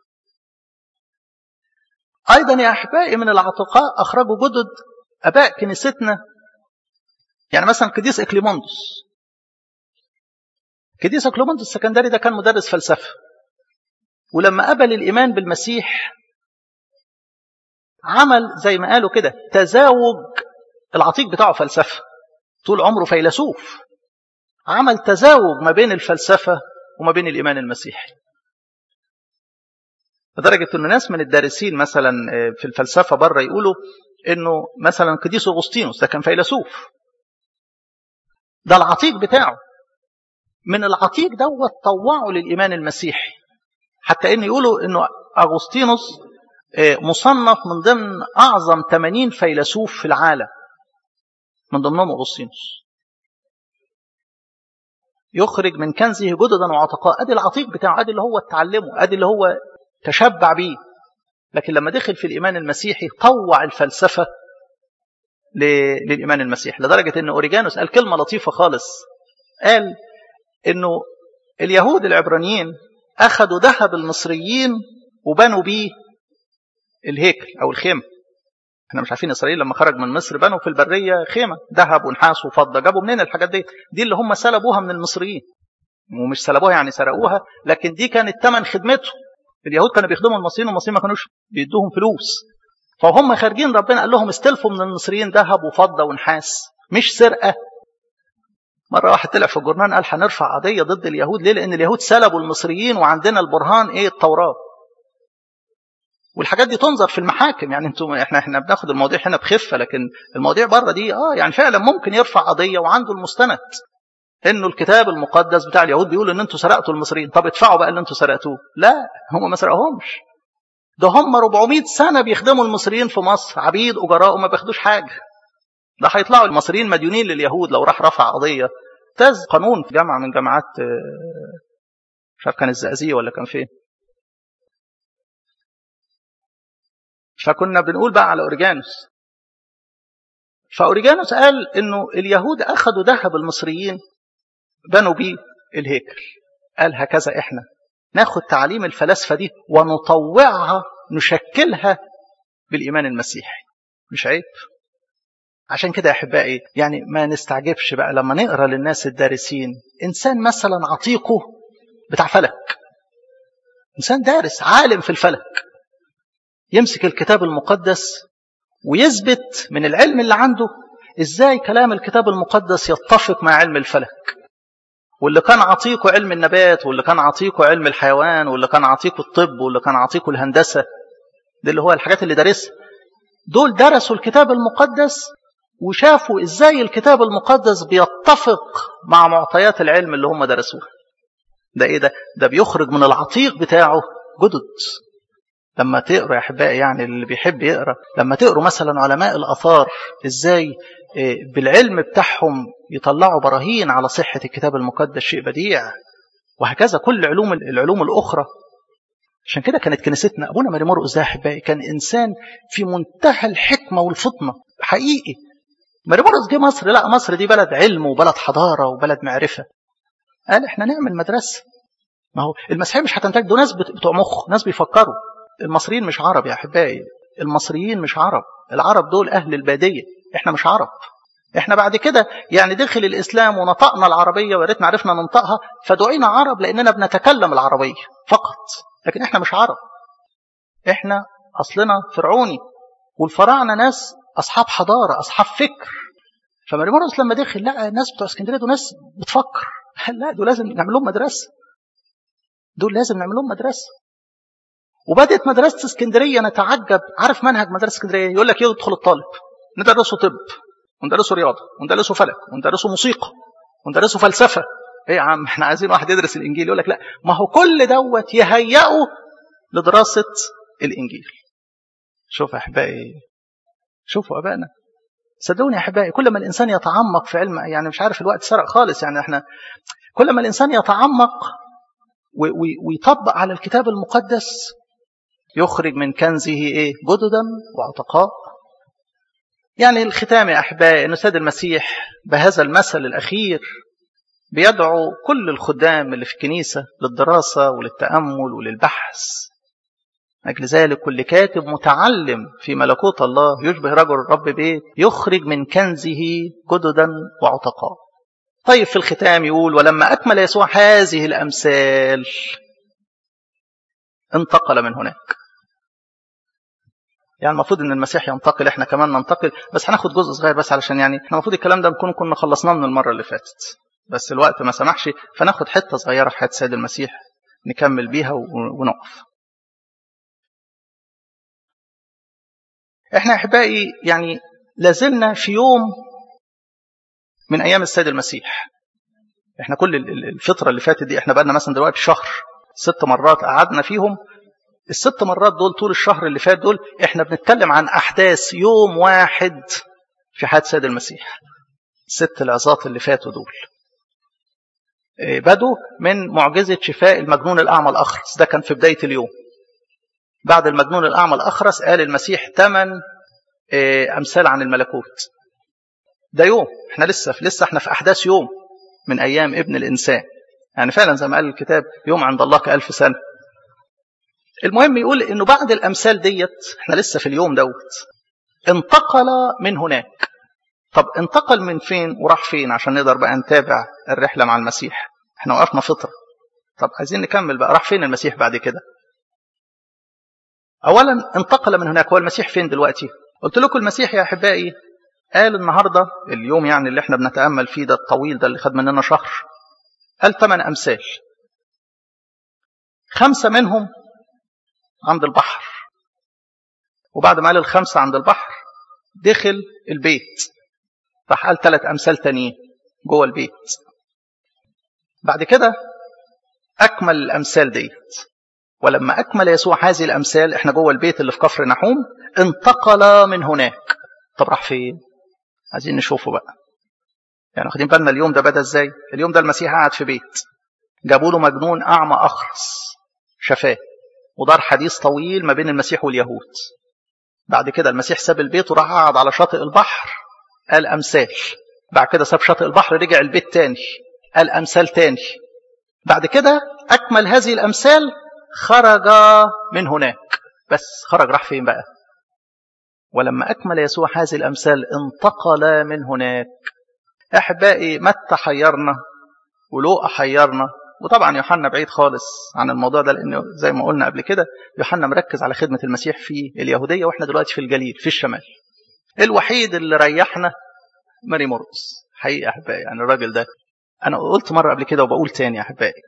أيضا يا أحبائي من العتقاء أخرجوا جدد أباء كنيستنا يعني مثلا قديس إكليموندوس قديس إكليموندوس السكندري ده كان مدرس فلسفة ولما قبل الإيمان بالمسيح عمل زي ما قالوا كده تزاوج العتيق بتاعه فلسفة طول عمره فيلسوف عمل تزاوج ما بين الفلسفة وما بين الإيمان المسيحي لدرجة أن ناس من الدارسين مثلا في الفلسفة بره يقولوا أنه مثلا قديس أغسطينوس ده كان فيلسوف ده العتيق بتاعه من العتيق دوت طوعوا للإيمان المسيحي حتى أن يقولوا أنه أغسطينوس مصنف من ضمن أعظم 80 فيلسوف في العالم من ضمنهم أغسطينوس يخرج من كنزه جددا وعتقاء ادي العتيق بتاعه ادي اللي هو اتعلمه ادي اللي هو تشبع بيه لكن لما دخل في الايمان المسيحي طوع الفلسفه للايمان المسيحي لدرجه ان اوريجانوس قال كلمه لطيفه خالص قال انه اليهود العبرانيين اخذوا ذهب المصريين وبنوا بيه الهيكل او الخيمه احنا مش عارفين اسرائيل لما خرج من مصر بنوا في البريه خيمه ذهب ونحاس وفضه جابوا منين الحاجات دي دي اللي هم سلبوها من المصريين ومش سلبوها يعني سرقوها لكن دي كانت ثمن خدمتهم اليهود كانوا بيخدموا المصريين والمصريين ما كانوش بيدوهم فلوس فهم خارجين ربنا قال لهم استلفوا من المصريين ذهب وفضه ونحاس مش سرقه مرة واحد طلع في الجورنال قال هنرفع قضية ضد اليهود ليه؟ لأن اليهود سلبوا المصريين وعندنا البرهان إيه التوراة. والحاجات دي تنظر في المحاكم يعني انتم احنا احنا بناخد المواضيع هنا بخفه لكن المواضيع بره دي اه يعني فعلا ممكن يرفع قضيه وعنده المستند انه الكتاب المقدس بتاع اليهود بيقول ان انتوا سرقتوا المصريين طب ادفعوا بقى اللي انتوا سرقتوه لا هم ما سرقهمش ده هم 400 سنه بيخدموا المصريين في مصر عبيد اجراء وما بياخدوش حاجه ده هيطلعوا المصريين مديونين لليهود لو راح رفع قضيه تاز قانون في جامعه من جامعات مش عارف كان الزقازيق ولا كان فين فكنا بنقول بقى على اوريجانوس فاوريجانوس قال انه اليهود اخذوا ذهب المصريين بنوا بيه الهيكل قال هكذا احنا ناخد تعاليم الفلاسفه دي ونطوعها نشكلها بالايمان المسيحي مش عيب عشان كده يا احبائي يعني ما نستعجبش بقى لما نقرا للناس الدارسين انسان مثلا عتيقه بتاع فلك انسان دارس عالم في الفلك يمسك الكتاب المقدس ويثبت من العلم اللي عنده ازاي كلام الكتاب المقدس يتفق مع علم الفلك واللي كان عتيقه علم النبات واللي كان عتيقه علم الحيوان واللي كان عتيقه الطب واللي كان عتيقه الهندسه دي اللي هو الحاجات اللي دارسها دول درسوا الكتاب المقدس وشافوا ازاي الكتاب المقدس بيتفق مع معطيات العلم اللي هم درسوها ده ايه ده ده بيخرج من العتيق بتاعه جدد لما تقروا يا احبائي يعني اللي بيحب يقرا لما تقروا مثلا علماء الاثار ازاي بالعلم بتاعهم يطلعوا براهين على صحه الكتاب المقدس شيء بديع وهكذا كل علوم العلوم الاخرى عشان كده كانت كنيستنا ابونا ماري مرقس ده احبائي كان انسان في منتهى الحكمه والفطنه حقيقي ماري مرقس جه مصر لا مصر دي بلد علم وبلد حضاره وبلد معرفه قال احنا نعمل مدرسه ما هو المسيحيه مش هتنتج دول ناس بتوع مخ ناس بيفكروا المصريين مش عرب يا احبائي المصريين مش عرب العرب دول اهل الباديه احنا مش عرب احنا بعد كده يعني دخل الاسلام ونطقنا العربيه ويا ريتنا عرفنا ننطقها فدعينا عرب لاننا بنتكلم العربيه فقط لكن احنا مش عرب احنا اصلنا فرعوني والفراعنه ناس اصحاب حضاره اصحاب فكر فماريمورس لما دخل لقى الناس بتوع اسكندريه دول ناس بتفكر لا دول لازم نعمل لهم مدرسه دول لازم نعمل لهم مدرسه وبدات مدرسه اسكندريه نتعجب عارف منهج مدرسه اسكندريه يقول لك يدخل الطالب ندرسه طب وندرسه رياضه وندرسه فلك وندرسه موسيقى وندرسه فلسفه ايه يا عم احنا عايزين واحد يدرس الانجيل يقول لك لا ما هو كل دوت يهيئه لدراسه الانجيل شوف يا احبائي شوفوا ابائنا صدقوني يا احبائي كل ما الانسان يتعمق في علم يعني مش عارف الوقت سرق خالص يعني احنا كل ما الانسان يتعمق ويطبق على الكتاب المقدس يخرج من كنزه ايه جددا وعتقاء يعني الختام يا احبائي ان سيد المسيح بهذا المثل الاخير بيدعو كل الخدام اللي في الكنيسه للدراسه وللتامل وللبحث أجل ذلك كل كاتب متعلم في ملكوت الله يشبه رجل الرب بيت يخرج من كنزه جددا وعتقاء طيب في الختام يقول ولما أكمل يسوع هذه الأمثال انتقل من هناك يعني المفروض ان المسيح ينتقل احنا كمان ننتقل بس هناخد جزء صغير بس علشان يعني احنا المفروض الكلام ده نكون كنا خلصناه من المره اللي فاتت بس الوقت ما سمحش فناخد حته صغيره في حياه السيد المسيح نكمل بيها ونقف احنا احبائي يعني لازلنا في يوم من ايام السيد المسيح احنا كل الفتره اللي فاتت دي احنا بقالنا مثلا دلوقتي شهر ست مرات قعدنا فيهم الست مرات دول طول الشهر اللي فات دول احنا بنتكلم عن احداث يوم واحد في حياه السيد المسيح الست العظات اللي فاتوا دول بدوا من معجزه شفاء المجنون الاعمى الاخرس ده كان في بدايه اليوم بعد المجنون الأعمى الأخرس قال المسيح ثمان أمثال عن الملكوت ده يوم احنا لسه لسه احنا في أحداث يوم من أيام ابن الإنسان يعني فعلا زي ما قال الكتاب يوم عند الله كألف سنة المهم يقول انه بعد الامثال ديت احنا لسه في اليوم دوت انتقل من هناك طب انتقل من فين وراح فين عشان نقدر بقى نتابع الرحله مع المسيح احنا وقفنا فتره طب عايزين نكمل بقى راح فين المسيح بعد كده اولا انتقل من هناك هو المسيح فين دلوقتي قلت لكم المسيح يا احبائي قال النهاردة اليوم يعني اللي احنا بنتأمل فيه ده الطويل ده اللي خد مننا شهر قال ثمان أمثال خمسة منهم عند البحر وبعد ما قال الخمسة عند البحر دخل البيت راح قال ثلاث أمثال تانيين جوه البيت بعد كده أكمل الأمثال ديت ولما أكمل يسوع هذه الأمثال إحنا جوه البيت اللي في كفر نحوم انتقل من هناك طب راح فين؟ عايزين نشوفه بقى يعني واخدين بالنا اليوم ده بدا ازاي؟ اليوم ده المسيح قعد في بيت جابوا له مجنون أعمى أخرس شفاه ودار حديث طويل ما بين المسيح واليهود بعد كده المسيح ساب البيت وراح قعد على شاطئ البحر قال أمثال بعد كده ساب شاطئ البحر رجع البيت تاني قال أمثال تاني بعد كده أكمل هذه الأمثال خرج من هناك بس خرج راح فين بقى ولما أكمل يسوع هذه الأمثال انتقل من هناك أحبائي متى حيرنا ولوقا حيرنا وطبعا يوحنا بعيد خالص عن الموضوع ده لأنه زي ما قلنا قبل كده يوحنا مركز على خدمة المسيح في اليهودية وإحنا دلوقتي في الجليل في الشمال الوحيد اللي ريحنا ماري مرقس حقيقة أحبائي يعني الراجل ده أنا قلت مرة قبل كده وبقول تاني يا أحبائي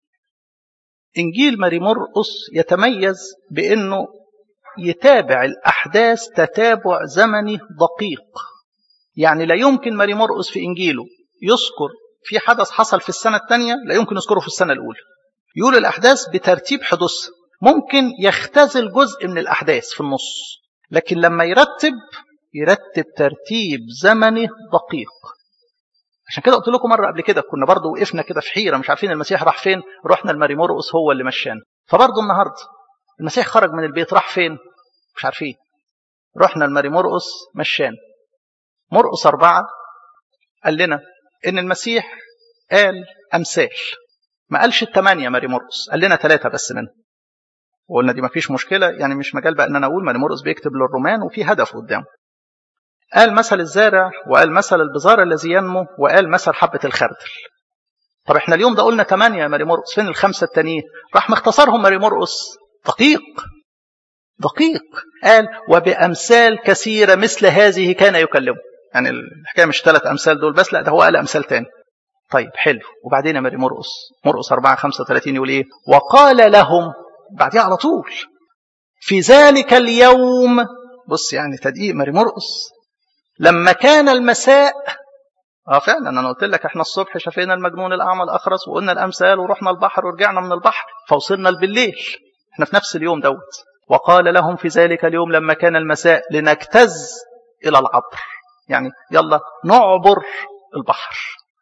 إنجيل ماري مرقس يتميز بأنه يتابع الأحداث تتابع زمني دقيق يعني لا يمكن ماري مرقس في إنجيله يذكر في حدث حصل في السنة الثانية لا يمكن يذكره في السنة الأولى يقول الأحداث بترتيب حدوثها ممكن يختزل جزء من الأحداث في النص لكن لما يرتب يرتب ترتيب زمني دقيق عشان كده قلت لكم مره قبل كده كنا برضو وقفنا كده في حيره مش عارفين المسيح راح فين رحنا لماري مرقس هو اللي مشانا فبرضو النهارده المسيح خرج من البيت راح فين مش عارفين رحنا لماري مرقس مشانا مرقس أربعة قال لنا إن المسيح قال أمثال ما قالش الثمانية ماري مرقس قال لنا ثلاثة بس منهم وقلنا دي ما فيش مشكلة يعني مش مجال بقى إن أنا أقول ماري مرقس بيكتب للرومان وفي هدف قدامه قال مثل الزارع وقال مثل البزار الذي ينمو وقال مثل حبة الخردل طب احنا اليوم ده قلنا ثمانية يا ماري مرقس فين الخمسة التانيين راح مختصرهم ماري مرقس دقيق دقيق قال وبأمثال كثيرة مثل هذه كان يكلمه يعني الحكاية مش ثلاث أمثال دول بس لا ده هو قال أمثال تاني طيب حلو وبعدين يا ماري مرقس مرقس 4 35 يقول ايه وقال لهم بعديها على طول في ذلك اليوم بص يعني تدقيق ماري مرقس لما كان المساء اه فعلا انا قلت لك احنا الصبح شفينا المجنون الاعمى الاخرس وقلنا الامثال ورحنا البحر ورجعنا من البحر فوصلنا بالليل احنا في نفس اليوم دوت وقال لهم في ذلك اليوم لما كان المساء لنجتز الى العبر يعني يلا نعبر البحر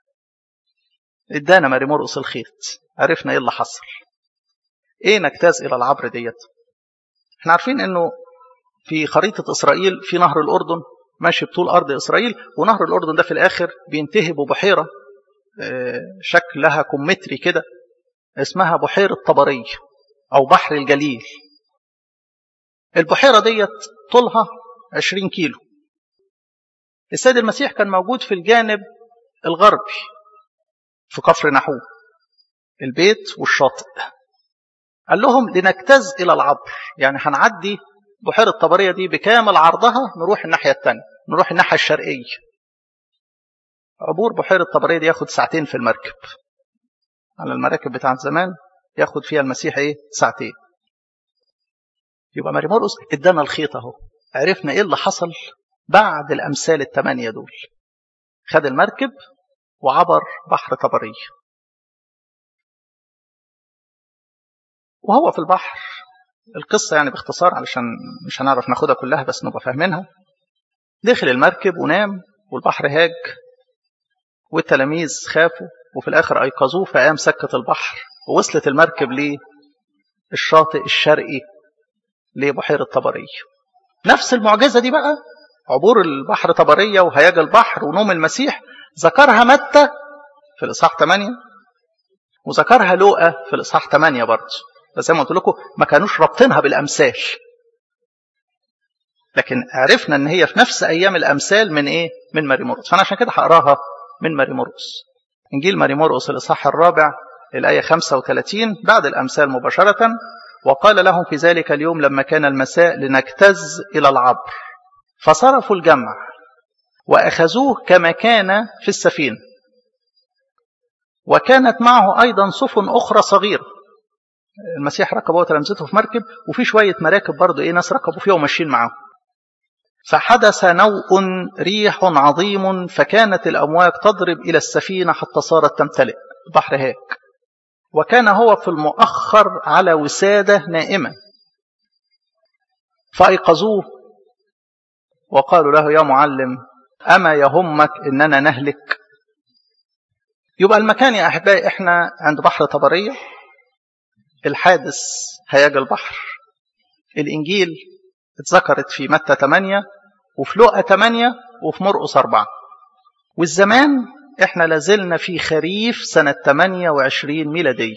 ادانا ماري مرقس الخيط عرفنا ايه اللي حصل ايه نجتاز الى العبر ديت احنا عارفين انه في خريطة اسرائيل في نهر الاردن ماشي بطول أرض إسرائيل ونهر الأردن ده في الآخر بينتهي ببحيرة شكلها كمتري كده اسمها بحيرة طبرية أو بحر الجليل البحيرة ديت طولها 20 كيلو السيد المسيح كان موجود في الجانب الغربي في كفر نحو البيت والشاطئ قال لهم لنجتاز إلى العبر يعني هنعدي بحيرة طبرية دي بكامل عرضها نروح الناحية التانية نروح الناحية الشرقية عبور بحيرة طبرية دي ياخد ساعتين في المركب على المراكب بتاعت زمان ياخد فيها المسيح ايه ساعتين يبقى ماري مرقس ادانا الخيط اهو عرفنا ايه اللي حصل بعد الامثال الثمانية دول خد المركب وعبر بحر طبرية وهو في البحر القصة يعني باختصار علشان مش هنعرف ناخدها كلها بس نبقى فاهمينها دخل المركب ونام والبحر هاج والتلاميذ خافوا وفي الآخر أيقظوه فقام سكت البحر ووصلت المركب للشاطئ الشرقي لبحيرة طبرية نفس المعجزة دي بقى عبور البحر طبرية وهياج البحر ونوم المسيح ذكرها متى في الإصحاح 8 وذكرها لوقا في الإصحاح 8 برضه بس زي ما قلت لكم ما كانوش رابطينها بالامثال لكن عرفنا ان هي في نفس ايام الامثال من ايه من ماري مرقس فانا عشان كده هقراها من ماري مرقس انجيل ماري مرقس الاصحاح الرابع الايه 35 بعد الامثال مباشره وقال لهم في ذلك اليوم لما كان المساء لنجتز الى العبر فصرفوا الجمع وأخذوه كما كان في السفينة وكانت معه أيضا سفن أخرى صغيرة المسيح ركب هو تلامذته في مركب وفي شوية مراكب برضه إيه ناس ركبوا فيها وماشيين معاهم فحدث نوء ريح عظيم فكانت الأمواج تضرب إلى السفينة حتى صارت تمتلئ البحر هيك وكان هو في المؤخر على وسادة نائمة فأيقظوه وقالوا له يا معلم أما يهمك إننا نهلك يبقى المكان يا أحبائي إحنا عند بحر طبرية الحادث هياج البحر الإنجيل اتذكرت في متى 8 وفي لقا 8 وفي مرقس 4 والزمان احنا لازلنا في خريف سنة 28 ميلادية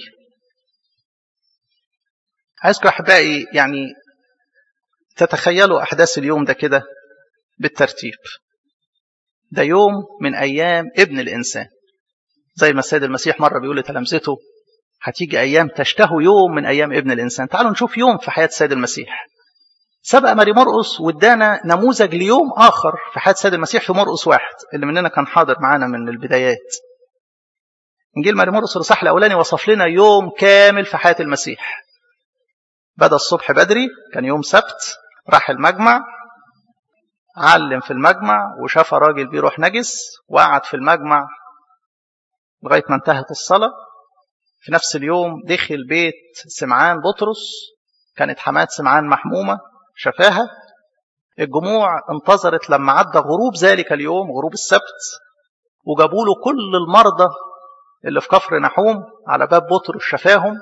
عايزكم أحبائي يعني تتخيلوا أحداث اليوم ده كده بالترتيب ده يوم من أيام ابن الإنسان زي ما السيد المسيح مرة بيقول لتلامذته هتيجي أيام تشتهوا يوم من أيام ابن الإنسان تعالوا نشوف يوم في حياة السيد المسيح سبق ماري مرقس وادانا نموذج ليوم آخر في حياة السيد المسيح في مرقس واحد اللي مننا كان حاضر معانا من البدايات إنجيل ماري مرقس الإصحاح الأولاني وصف لنا يوم كامل في حياة المسيح بدأ الصبح بدري كان يوم سبت راح المجمع علم في المجمع وشاف راجل بيروح نجس وقعد في المجمع لغاية ما انتهت الصلاة في نفس اليوم دخل بيت سمعان بطرس كانت حماة سمعان محمومة شفاها الجموع انتظرت لما عدى غروب ذلك اليوم غروب السبت وجابوا له كل المرضى اللي في كفر نحوم على باب بطرس شفاهم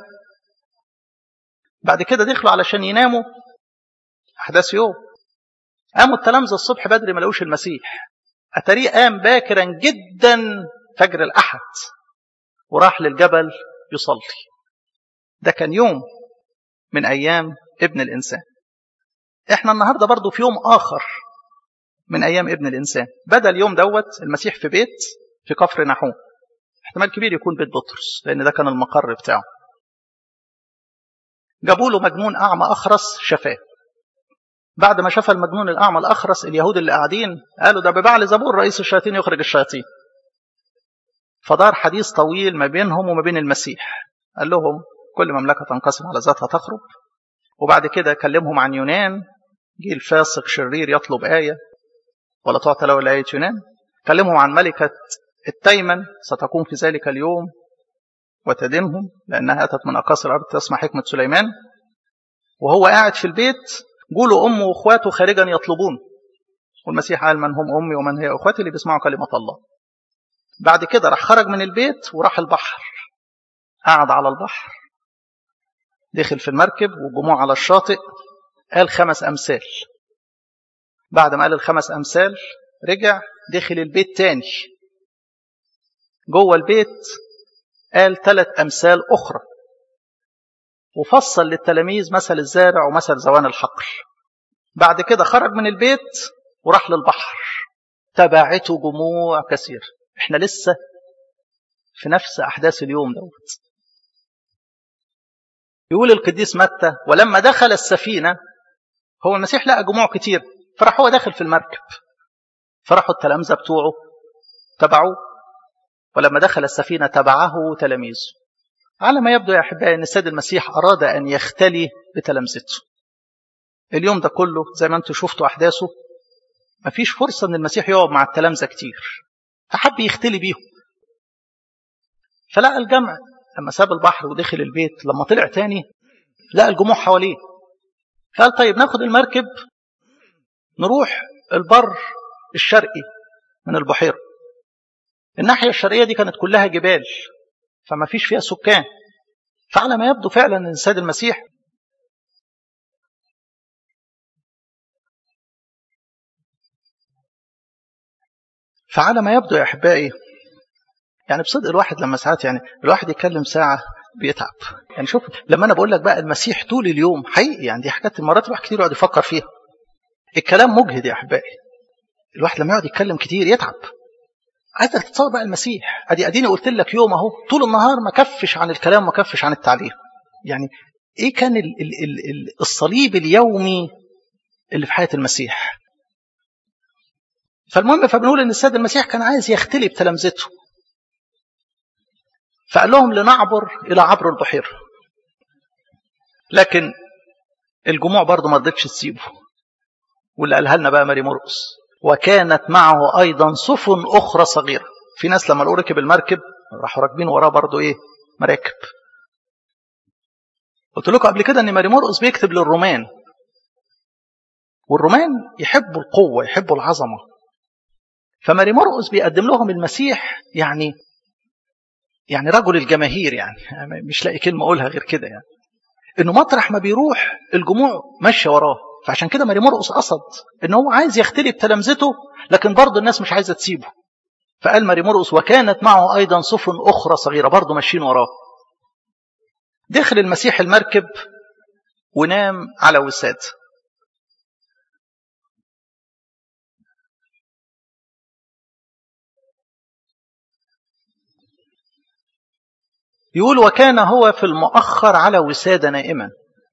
بعد كده دخلوا علشان يناموا أحداث يوم قاموا التلامذة الصبح بدري ما لقوش المسيح أتاريه قام باكرا جدا فجر الأحد وراح للجبل يصلي ده كان يوم من أيام ابن الإنسان احنا النهاردة برضو في يوم آخر من أيام ابن الإنسان بدأ اليوم دوت المسيح في بيت في كفر نحوم احتمال كبير يكون بيت بطرس لأن ده كان المقر بتاعه جابوا له مجنون أعمى أخرس شفاه بعد ما شاف المجنون الأعمى الأخرس اليهود اللي قاعدين قالوا ده ببعل زبور رئيس الشياطين يخرج الشياطين فدار حديث طويل ما بينهم وما بين المسيح قال لهم كل مملكة تنقسم على ذاتها تخرب وبعد كده كلمهم عن يونان جه الفاسق شرير يطلب آية ولا تعطى له آية يونان كلمهم عن ملكة التيمن ستكون في ذلك اليوم وتدينهم لأنها أتت من أقاصي الأرض تسمع حكمة سليمان وهو قاعد في البيت جوله أمه وأخواته خارجا يطلبون والمسيح قال من هم أمي ومن هي أخواتي اللي بيسمعوا كلمة الله بعد كده راح خرج من البيت وراح البحر قعد على البحر دخل في المركب والجموع على الشاطئ قال خمس أمثال بعد ما قال الخمس أمثال رجع دخل البيت تاني جوه البيت قال ثلاث أمثال أخرى وفصل للتلاميذ مثل الزارع ومثل زوان الحقل بعد كده خرج من البيت وراح للبحر تبعته جموع كثير احنا لسه في نفس أحداث اليوم دوت يقول القديس متى ولما دخل السفينة هو المسيح لقى جموع كتير فراح هو داخل في المركب فراحوا التلامذة بتوعه تبعوه ولما دخل السفينة تبعه تلاميذه على ما يبدو يا أحبائي أن السيد المسيح أراد أن يختلي بتلامذته اليوم ده كله زي ما أنتم شفتوا أحداثه مفيش فرصة أن المسيح يقعد مع التلامذة كتير فحب يختلي بيهم فلقى الجمع لما ساب البحر ودخل البيت لما طلع تاني لقى الجموع حواليه قال طيب ناخد المركب نروح البر الشرقي من البحيرة الناحية الشرقية دي كانت كلها جبال فما فيش فيها سكان فعلى ما يبدو فعلا ان السيد المسيح فعلى ما يبدو يا احبائي يعني بصدق الواحد لما ساعات يعني الواحد يتكلم ساعه بيتعب يعني شوف لما انا بقول لك بقى المسيح طول اليوم حقيقي يعني دي حاجات مرات الواحد كتير يقعد يفكر فيها الكلام مجهد يا احبائي الواحد لما يقعد يتكلم كتير يتعب عايزك تتصور بقى المسيح ادي اديني قلت لك يوم اهو طول النهار ما كفش عن الكلام ما كفش عن التعليم يعني ايه كان ال ال ال الصليب اليومي اللي في حياه المسيح فالمهم فبنقول ان السيد المسيح كان عايز يختلي بتلامذته فقال لهم لنعبر الى عبر البحيره لكن الجموع برضه ما رضتش تسيبه واللي قالها لنا بقى ماري مرقس وكانت معه ايضا سفن اخرى صغيره في ناس لما لقوا ركب المركب راحوا راكبين وراه برضه ايه مراكب قلت لكم قبل كده ان ماري مرقس بيكتب للرومان والرومان يحبوا القوه يحبوا العظمه فماري مرقس بيقدم لهم المسيح يعني يعني رجل الجماهير يعني مش لاقي كلمه اقولها غير كده يعني انه مطرح ما بيروح الجموع ماشيه وراه فعشان كده ماري مرقس قصد ان هو عايز يختلي بتلامذته لكن برضه الناس مش عايزه تسيبه فقال ماري مرقس وكانت معه ايضا سفن اخرى صغيره برضه ماشيين وراه دخل المسيح المركب ونام على وساد يقول وكان هو في المؤخر على وسادة نائما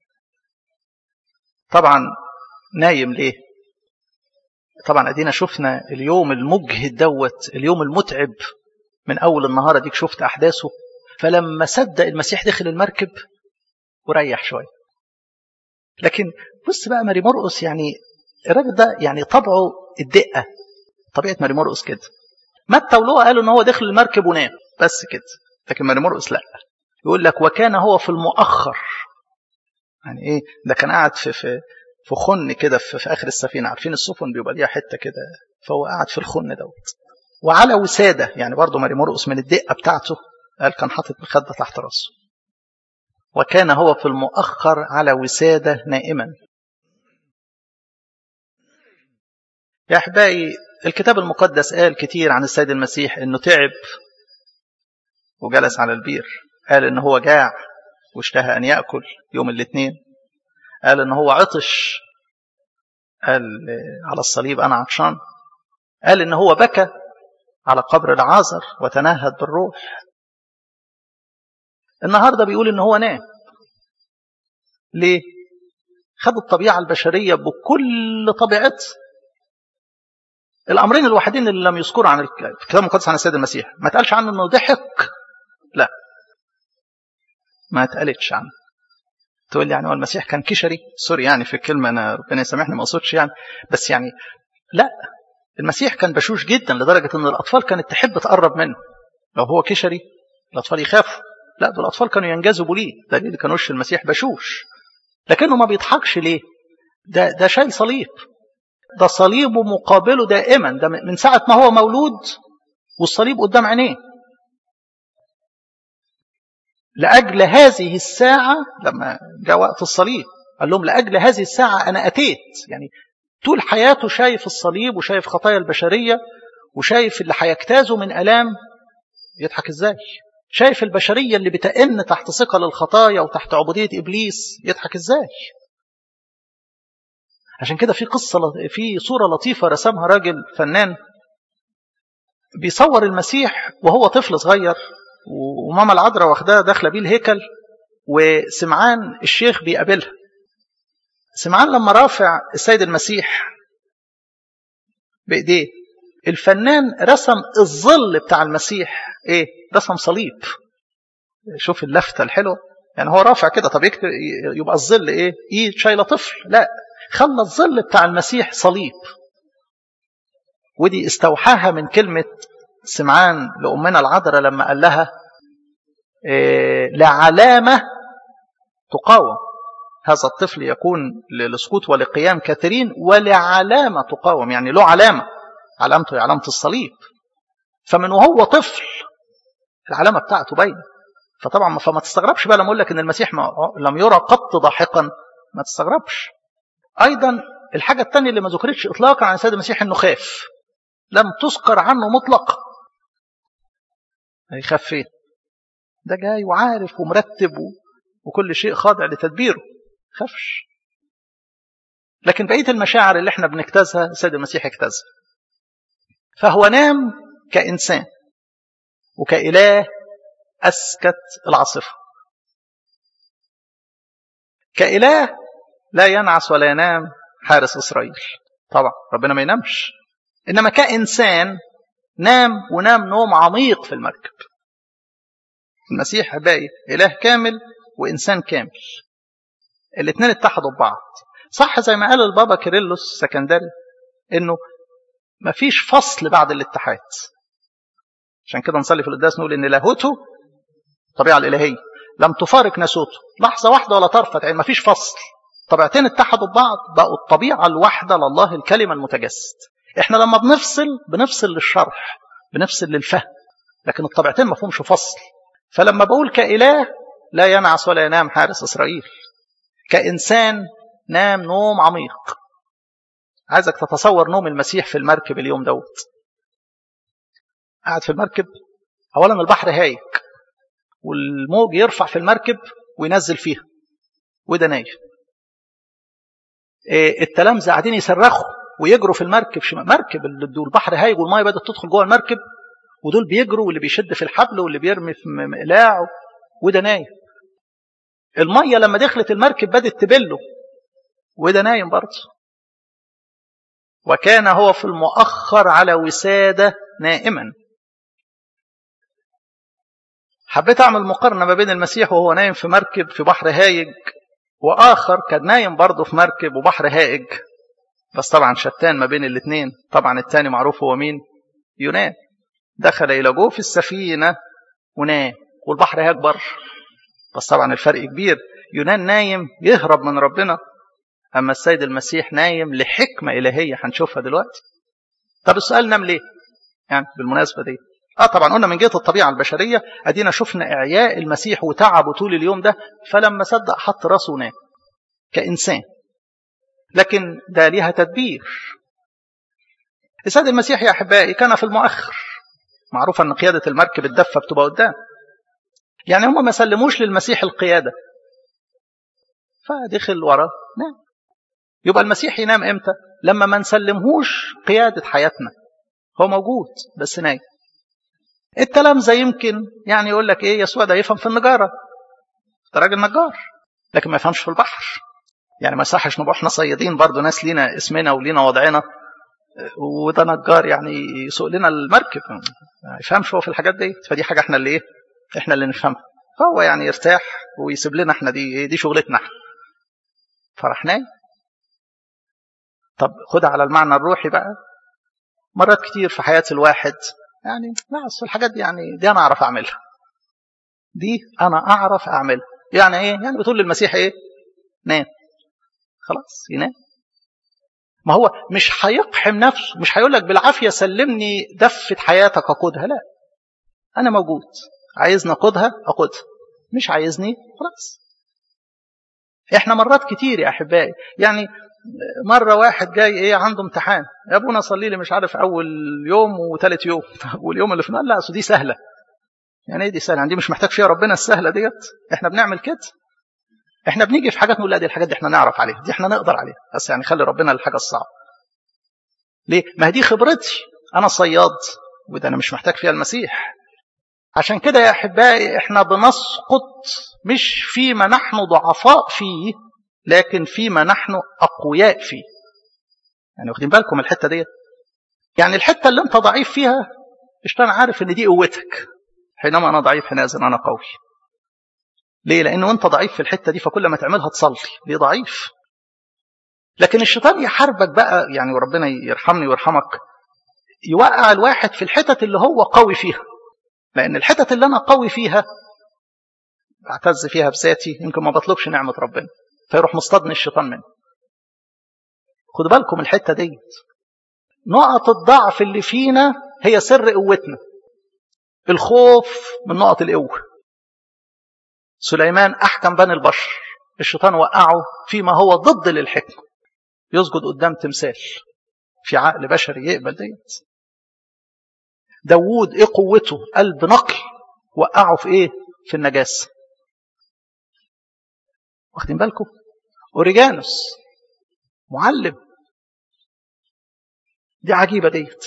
طبعا نايم ليه طبعا ادينا شفنا اليوم المجهد دوت اليوم المتعب من اول النهار اديك شفت احداثه فلما صدق المسيح دخل المركب وريح شويه لكن بص بقى ماري مرقس يعني الراجل ده يعني طبعه الدقه طبيعه ماري مرقس كده متى ولوقا قالوا ان هو دخل المركب ونام بس كده لكن ماري مرقس لا يقول لك وكان هو في المؤخر يعني ايه ده كان قاعد في في في خن كده في, في اخر السفينه عارفين السفن بيبقى ليها حته كده فهو قاعد في الخن دوت وعلى وساده يعني برضه ماري مرقس من الدقه بتاعته قال كان حاطط مخده تحت راسه وكان هو في المؤخر على وساده نائما يا احبائي الكتاب المقدس قال كتير عن السيد المسيح انه تعب وجلس على البير قال ان هو جاع واشتهى ان ياكل يوم الاثنين قال ان هو عطش قال على الصليب انا عطشان قال ان هو بكى على قبر العازر وتنهد بالروح النهارده بيقول ان هو نام ليه خد الطبيعه البشريه بكل طبيعتها الامرين الوحيدين اللي لم يذكروا عن الكتاب المقدس عن السيد المسيح ما اتقالش عنه انه ضحك لا ما اتقالتش عنه تقول لي يعني هو المسيح كان كشري سوري يعني في الكلمه انا ربنا يسامحني ما اقصدش يعني بس يعني لا المسيح كان بشوش جدا لدرجه ان الاطفال كانت تحب تقرب منه لو هو كشري الاطفال يخافوا لا دول الاطفال كانوا ينجذبوا ليه دليل كان وش المسيح بشوش لكنه ما بيضحكش ليه ده ده شايل صليب ده صليبه مقابله دائما ده من ساعه ما هو مولود والصليب قدام عينيه لأجل هذه الساعة لما جاء وقت الصليب قال لهم لأجل هذه الساعة أنا أتيت يعني طول حياته شايف الصليب وشايف خطايا البشرية وشايف اللي هيجتازه من ألام يضحك إزاي شايف البشرية اللي بتئن تحت ثقل الخطايا وتحت عبودية إبليس يضحك إزاي عشان كده في قصة في صورة لطيفة رسمها راجل فنان بيصور المسيح وهو طفل صغير وماما العذراء واخداها داخله بيه الهيكل وسمعان الشيخ بيقابلها سمعان لما رافع السيد المسيح بايديه الفنان رسم الظل بتاع المسيح ايه رسم صليب شوف اللفته الحلوه يعني هو رافع كده طب يكتب يبقى الظل ايه ايد شايله طفل لا خلى الظل بتاع المسيح صليب ودي استوحاها من كلمه سمعان لأمنا العذراء لما قال لها إيه لعلامة تقاوم هذا الطفل يكون للسقوط ولقيام كثيرين ولعلامة تقاوم يعني له علامة علامته هي علامة الصليب فمن وهو طفل العلامة بتاعته باينة فطبعا فما تستغربش بقى لما اقول لك ان المسيح ما لم يرى قط ضاحكا ما تستغربش ايضا الحاجه الثانيه اللي ما ذكرتش اطلاقا عن السيد المسيح انه خاف لم تذكر عنه مطلقا هيخاف فين ده جاي وعارف ومرتب وكل شيء خاضع لتدبيره خافش لكن بقيه المشاعر اللي احنا بنجتازها السيد المسيح اجتازها فهو نام كانسان وكاله اسكت العاصفه كاله لا ينعس ولا ينام حارس اسرائيل طبعا ربنا ما ينامش إنما كإنسان نام ونام نوم عميق في المركب المسيح باقي إله كامل وإنسان كامل الاثنين اتحدوا ببعض صح زي ما قال البابا كيرلس السكندري انه مفيش فصل بعد الاتحاد عشان كده نصلي في القداس نقول ان لاهوته الطبيعه الالهيه لم تفارق ناسوته لحظه واحده ولا طرفه عين مفيش فصل طبيعتين اتحدوا ببعض بقوا الطبيعه الواحده لله الكلمه المتجسد احنا لما بنفصل بنفصل للشرح بنفصل للفهم لكن الطبيعتين ما فيهمش فصل فلما بقول كاله لا ينعس ولا ينام حارس اسرائيل كانسان نام نوم عميق عايزك تتصور نوم المسيح في المركب اليوم دوت قاعد في المركب اولا البحر هايج والموج يرفع في المركب وينزل فيها وده نايم التلامذة قاعدين يصرخوا ويجروا في المركب شمال مركب البحر هايج والميه بدات تدخل جوه المركب ودول بيجروا واللي بيشد في الحبل واللي بيرمي في مقلاع وده نايم الميه لما دخلت المركب بدات تبله وده نايم برضه وكان هو في المؤخر على وسادة نائما حبيت أعمل مقارنة ما بين المسيح وهو نايم في مركب في بحر هايج وآخر كان نايم برضه في مركب وبحر هائج بس طبعا شتان ما بين الاثنين طبعا الثاني معروف هو مين يونان دخل إلى جوف السفينة ونام والبحر هاج بره بس طبعا الفرق كبير يونان نايم يهرب من ربنا أما السيد المسيح نايم لحكمة إلهية هنشوفها دلوقتي طب السؤال نام ليه يعني بالمناسبة دي اه طبعا قلنا من جهة الطبيعة البشرية ادينا شفنا اعياء المسيح وتعبه طول اليوم ده فلما صدق حط راسه ونام كإنسان لكن ده ليها تدبير السيد المسيح يا أحبائي كان في المؤخر معروف أن قيادة المركب الدفة بتبقى قدام يعني هم ما سلموش للمسيح القيادة فدخل ورا نام يبقى المسيح ينام امتى لما ما نسلمهوش قيادة حياتنا هو موجود بس نايم التلامذة يمكن يعني يقول لك ايه يسوع ده يفهم في النجارة ده راجل نجار لكن ما يفهمش في البحر يعني ما يصحش نبقى احنا صيادين برضه ناس لينا اسمنا ولينا وضعنا وده نجار يعني يسوق لنا المركب ما يفهمش هو في الحاجات دي فدي حاجه احنا اللي ايه احنا اللي نفهمها فهو يعني يرتاح ويسيب لنا احنا دي دي شغلتنا احنا فراح نايم طب خدها على المعنى الروحي بقى مرات كتير في حياة الواحد يعني لا أصل الحاجات دي يعني دي أنا أعرف أعملها دي أنا أعرف أعملها يعني إيه؟ يعني بتقول للمسيح إيه؟ نام خلاص ينام ما هو مش هيقحم نفسه مش هيقول لك بالعافية سلمني دفة حياتك أقودها لا أنا موجود عايزني أقودها أقودها مش عايزني خلاص احنا مرات كتير يا احبائي يعني مره واحد جاي ايه عنده امتحان يا ابونا صلي لي مش عارف اول يوم وثالث يوم واليوم اللي في لا اصل دي سهله يعني ايه دي سهله دي مش محتاج فيها ربنا السهله ديت احنا بنعمل كده احنا بنيجي في حاجات نقول لا دي الحاجات دي احنا نعرف عليها دي احنا نقدر عليها بس يعني خلي ربنا الحاجه الصعبه ليه ما دي خبرتي انا صياد وده انا مش محتاج فيها المسيح عشان كده يا احبائي احنا بنسقط مش فيما نحن ضعفاء فيه لكن فيما نحن اقوياء فيه يعني واخدين بالكم الحته ديت يعني الحته اللي انت ضعيف فيها الشيطان عارف ان دي قوتك حينما انا ضعيف حينئذ انا قوي ليه لانه انت ضعيف في الحته دي فكل ما تعملها تصلي ليه ضعيف لكن الشيطان يحاربك بقى يعني وربنا يرحمني ويرحمك يوقع الواحد في الحتت اللي هو قوي فيها لأن الحتت اللي أنا قوي فيها بعتز فيها بذاتي يمكن ما بطلبش نعمة ربنا فيروح مصطادني الشيطان منه خدوا بالكم الحتة ديت نقط الضعف اللي فينا هي سر قوتنا الخوف من نقط القوة سليمان أحكم بني البشر الشيطان وقعه فيما هو ضد للحكمة يسجد قدام تمثال في عقل بشري يقبل ديت داوود ايه قوته قلب نقي وقعه في ايه في النجاسة واخدين بالكم اوريجانوس معلم دي عجيبة ديت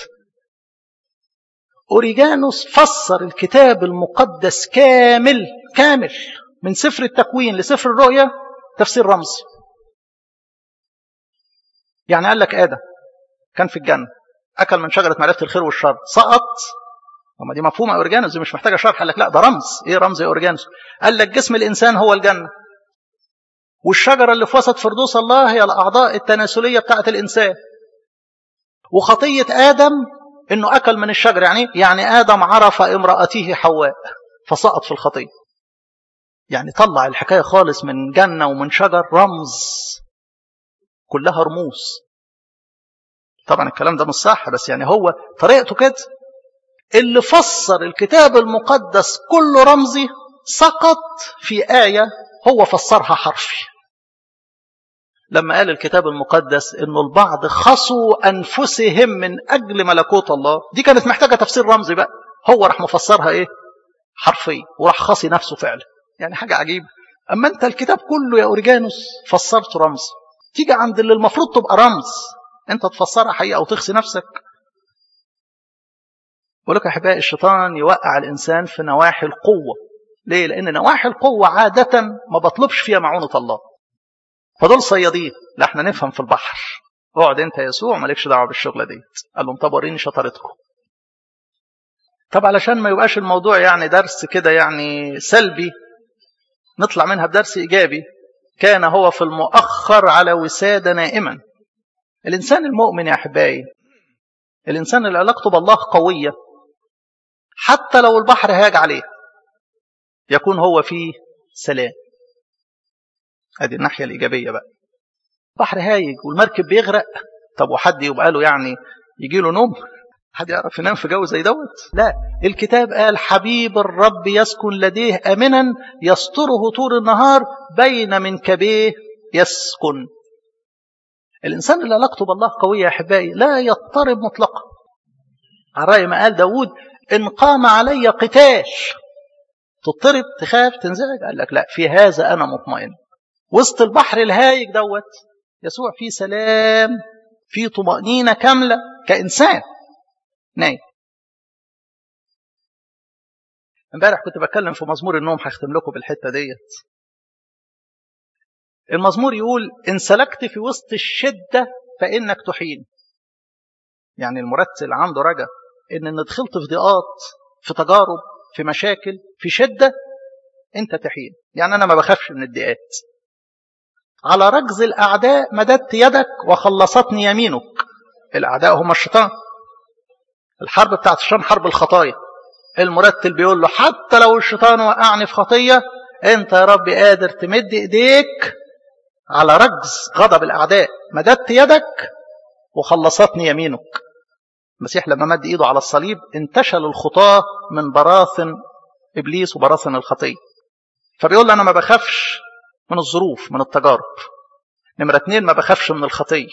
اوريجانوس فسر الكتاب المقدس كامل كامل من سفر التكوين لسفر الرؤيا تفسير رمزي يعني قال لك ادم كان في الجنه اكل من شجره معرفه الخير والشر سقط طب دي مفهومه اورجانوس دي مش محتاجه شرح قال لك لا ده رمز ايه رمز يا اورجانوس قال لك جسم الانسان هو الجنه والشجره اللي في وسط فردوس الله هي الاعضاء التناسليه بتاعه الانسان وخطيه ادم انه اكل من الشجره يعني يعني ادم عرف امراته حواء فسقط في الخطيه يعني طلع الحكايه خالص من جنه ومن شجر رمز كلها رموز طبعا الكلام ده مش صح بس يعني هو طريقته كده اللي فسر الكتاب المقدس كله رمزي سقط في آية هو فسرها حرفي لما قال الكتاب المقدس انه البعض خصوا انفسهم من اجل ملكوت الله دي كانت محتاجه تفسير رمزي بقى هو راح مفسرها ايه حرفي وراح خصي نفسه فعلا يعني حاجه عجيبه اما انت الكتاب كله يا اورجانوس فسرته رمز تيجي عند اللي المفروض تبقى رمز انت تفسرها حقيقه وتخصي نفسك بقول لك يا احبائي الشيطان يوقع الانسان في نواحي القوه ليه لان نواحي القوه عاده ما بطلبش فيها معونه الله فدول صيادين لا احنا نفهم في البحر اقعد انت يا يسوع مالكش دعوه بالشغله ديت قال لهم طب وريني شطارتكم طب علشان ما يبقاش الموضوع يعني درس كده يعني سلبي نطلع منها بدرس ايجابي كان هو في المؤخر على وساده نائما الانسان المؤمن يا احبائي الانسان اللي علاقته بالله قويه حتى لو البحر هاج عليه يكون هو فيه سلام ادي الناحيه الايجابيه بقى بحر هايج والمركب بيغرق طب وحد يبقى له يعني يجي له نوم حد يعرف ينام في جو زي دوت لا الكتاب قال حبيب الرب يسكن لديه امنا يستره طول النهار بين منكبيه يسكن الانسان اللي علاقته بالله قويه يا احبائي لا يضطرب مطلقا على راي ما قال داوود ان قام علي قتال تضطرب تخاف تنزعج قال لك لا في هذا انا مطمئن وسط البحر الهايج دوت يسوع فيه سلام فيه طمأنينة كاملة كإنسان نايم امبارح كنت بتكلم في مزمور النوم هختم لكم بالحتة ديت المزمور يقول إن سلكت في وسط الشدة فإنك تحين يعني المرتل عنده رجا إن إن دخلت في ضيقات في تجارب في مشاكل في شدة أنت تحين يعني أنا ما بخافش من الضيقات على رجز الأعداء مددت يدك وخلصتني يمينك الأعداء هم الشيطان الحرب بتاعت الشيطان حرب الخطايا المرتل بيقول له حتى لو الشيطان وقعني في خطية انت يا رب قادر تمد ايديك على رجز غضب الأعداء مددت يدك وخلصتني يمينك المسيح لما مد ايده على الصليب انتشل الخطاة من براثن إبليس وبراثن الخطية فبيقول له أنا ما بخافش من الظروف من التجارب نمرة اتنين ما بخافش من الخطية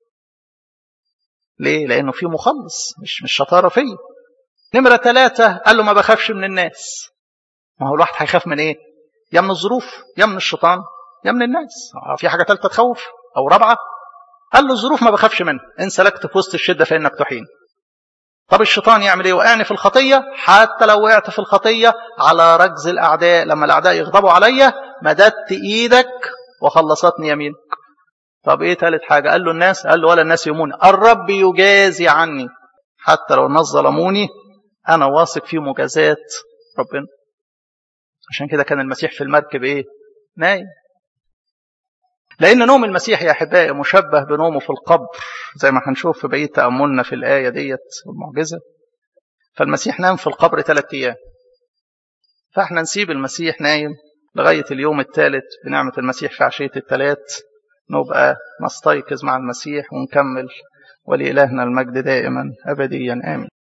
ليه؟ لأنه في مخلص مش مش شطارة فيا نمرة ثلاثة قال له ما بخافش من الناس ما هو الواحد هيخاف من ايه؟ يا من الظروف يا من الشيطان يا من الناس في حاجة ثالثة تخوف أو رابعة قال له الظروف ما بخافش منها إن سلكت في وسط الشدة فإنك تحين طب الشيطان يعمل ايه وقعني في الخطيه حتى لو وقعت في الخطيه على رجز الاعداء لما الاعداء يغضبوا عليا مددت ايدك وخلصتني يمينك طب ايه ثالث حاجه قال له الناس قال له ولا الناس يموني الرب يجازي عني حتى لو الناس ظلموني انا واثق في مجازات ربنا عشان كده كان المسيح في المركب ايه نايم لأن نوم المسيح يا أحبائي مشبه بنومه في القبر زي ما هنشوف في بقية تأملنا في الآية ديت المعجزة فالمسيح نام في القبر ثلاثة أيام فاحنا نسيب المسيح نايم لغاية اليوم الثالث بنعمة المسيح في عشية الثلاث نبقى نستيقظ مع المسيح ونكمل ولإلهنا المجد دائما أبديا آمين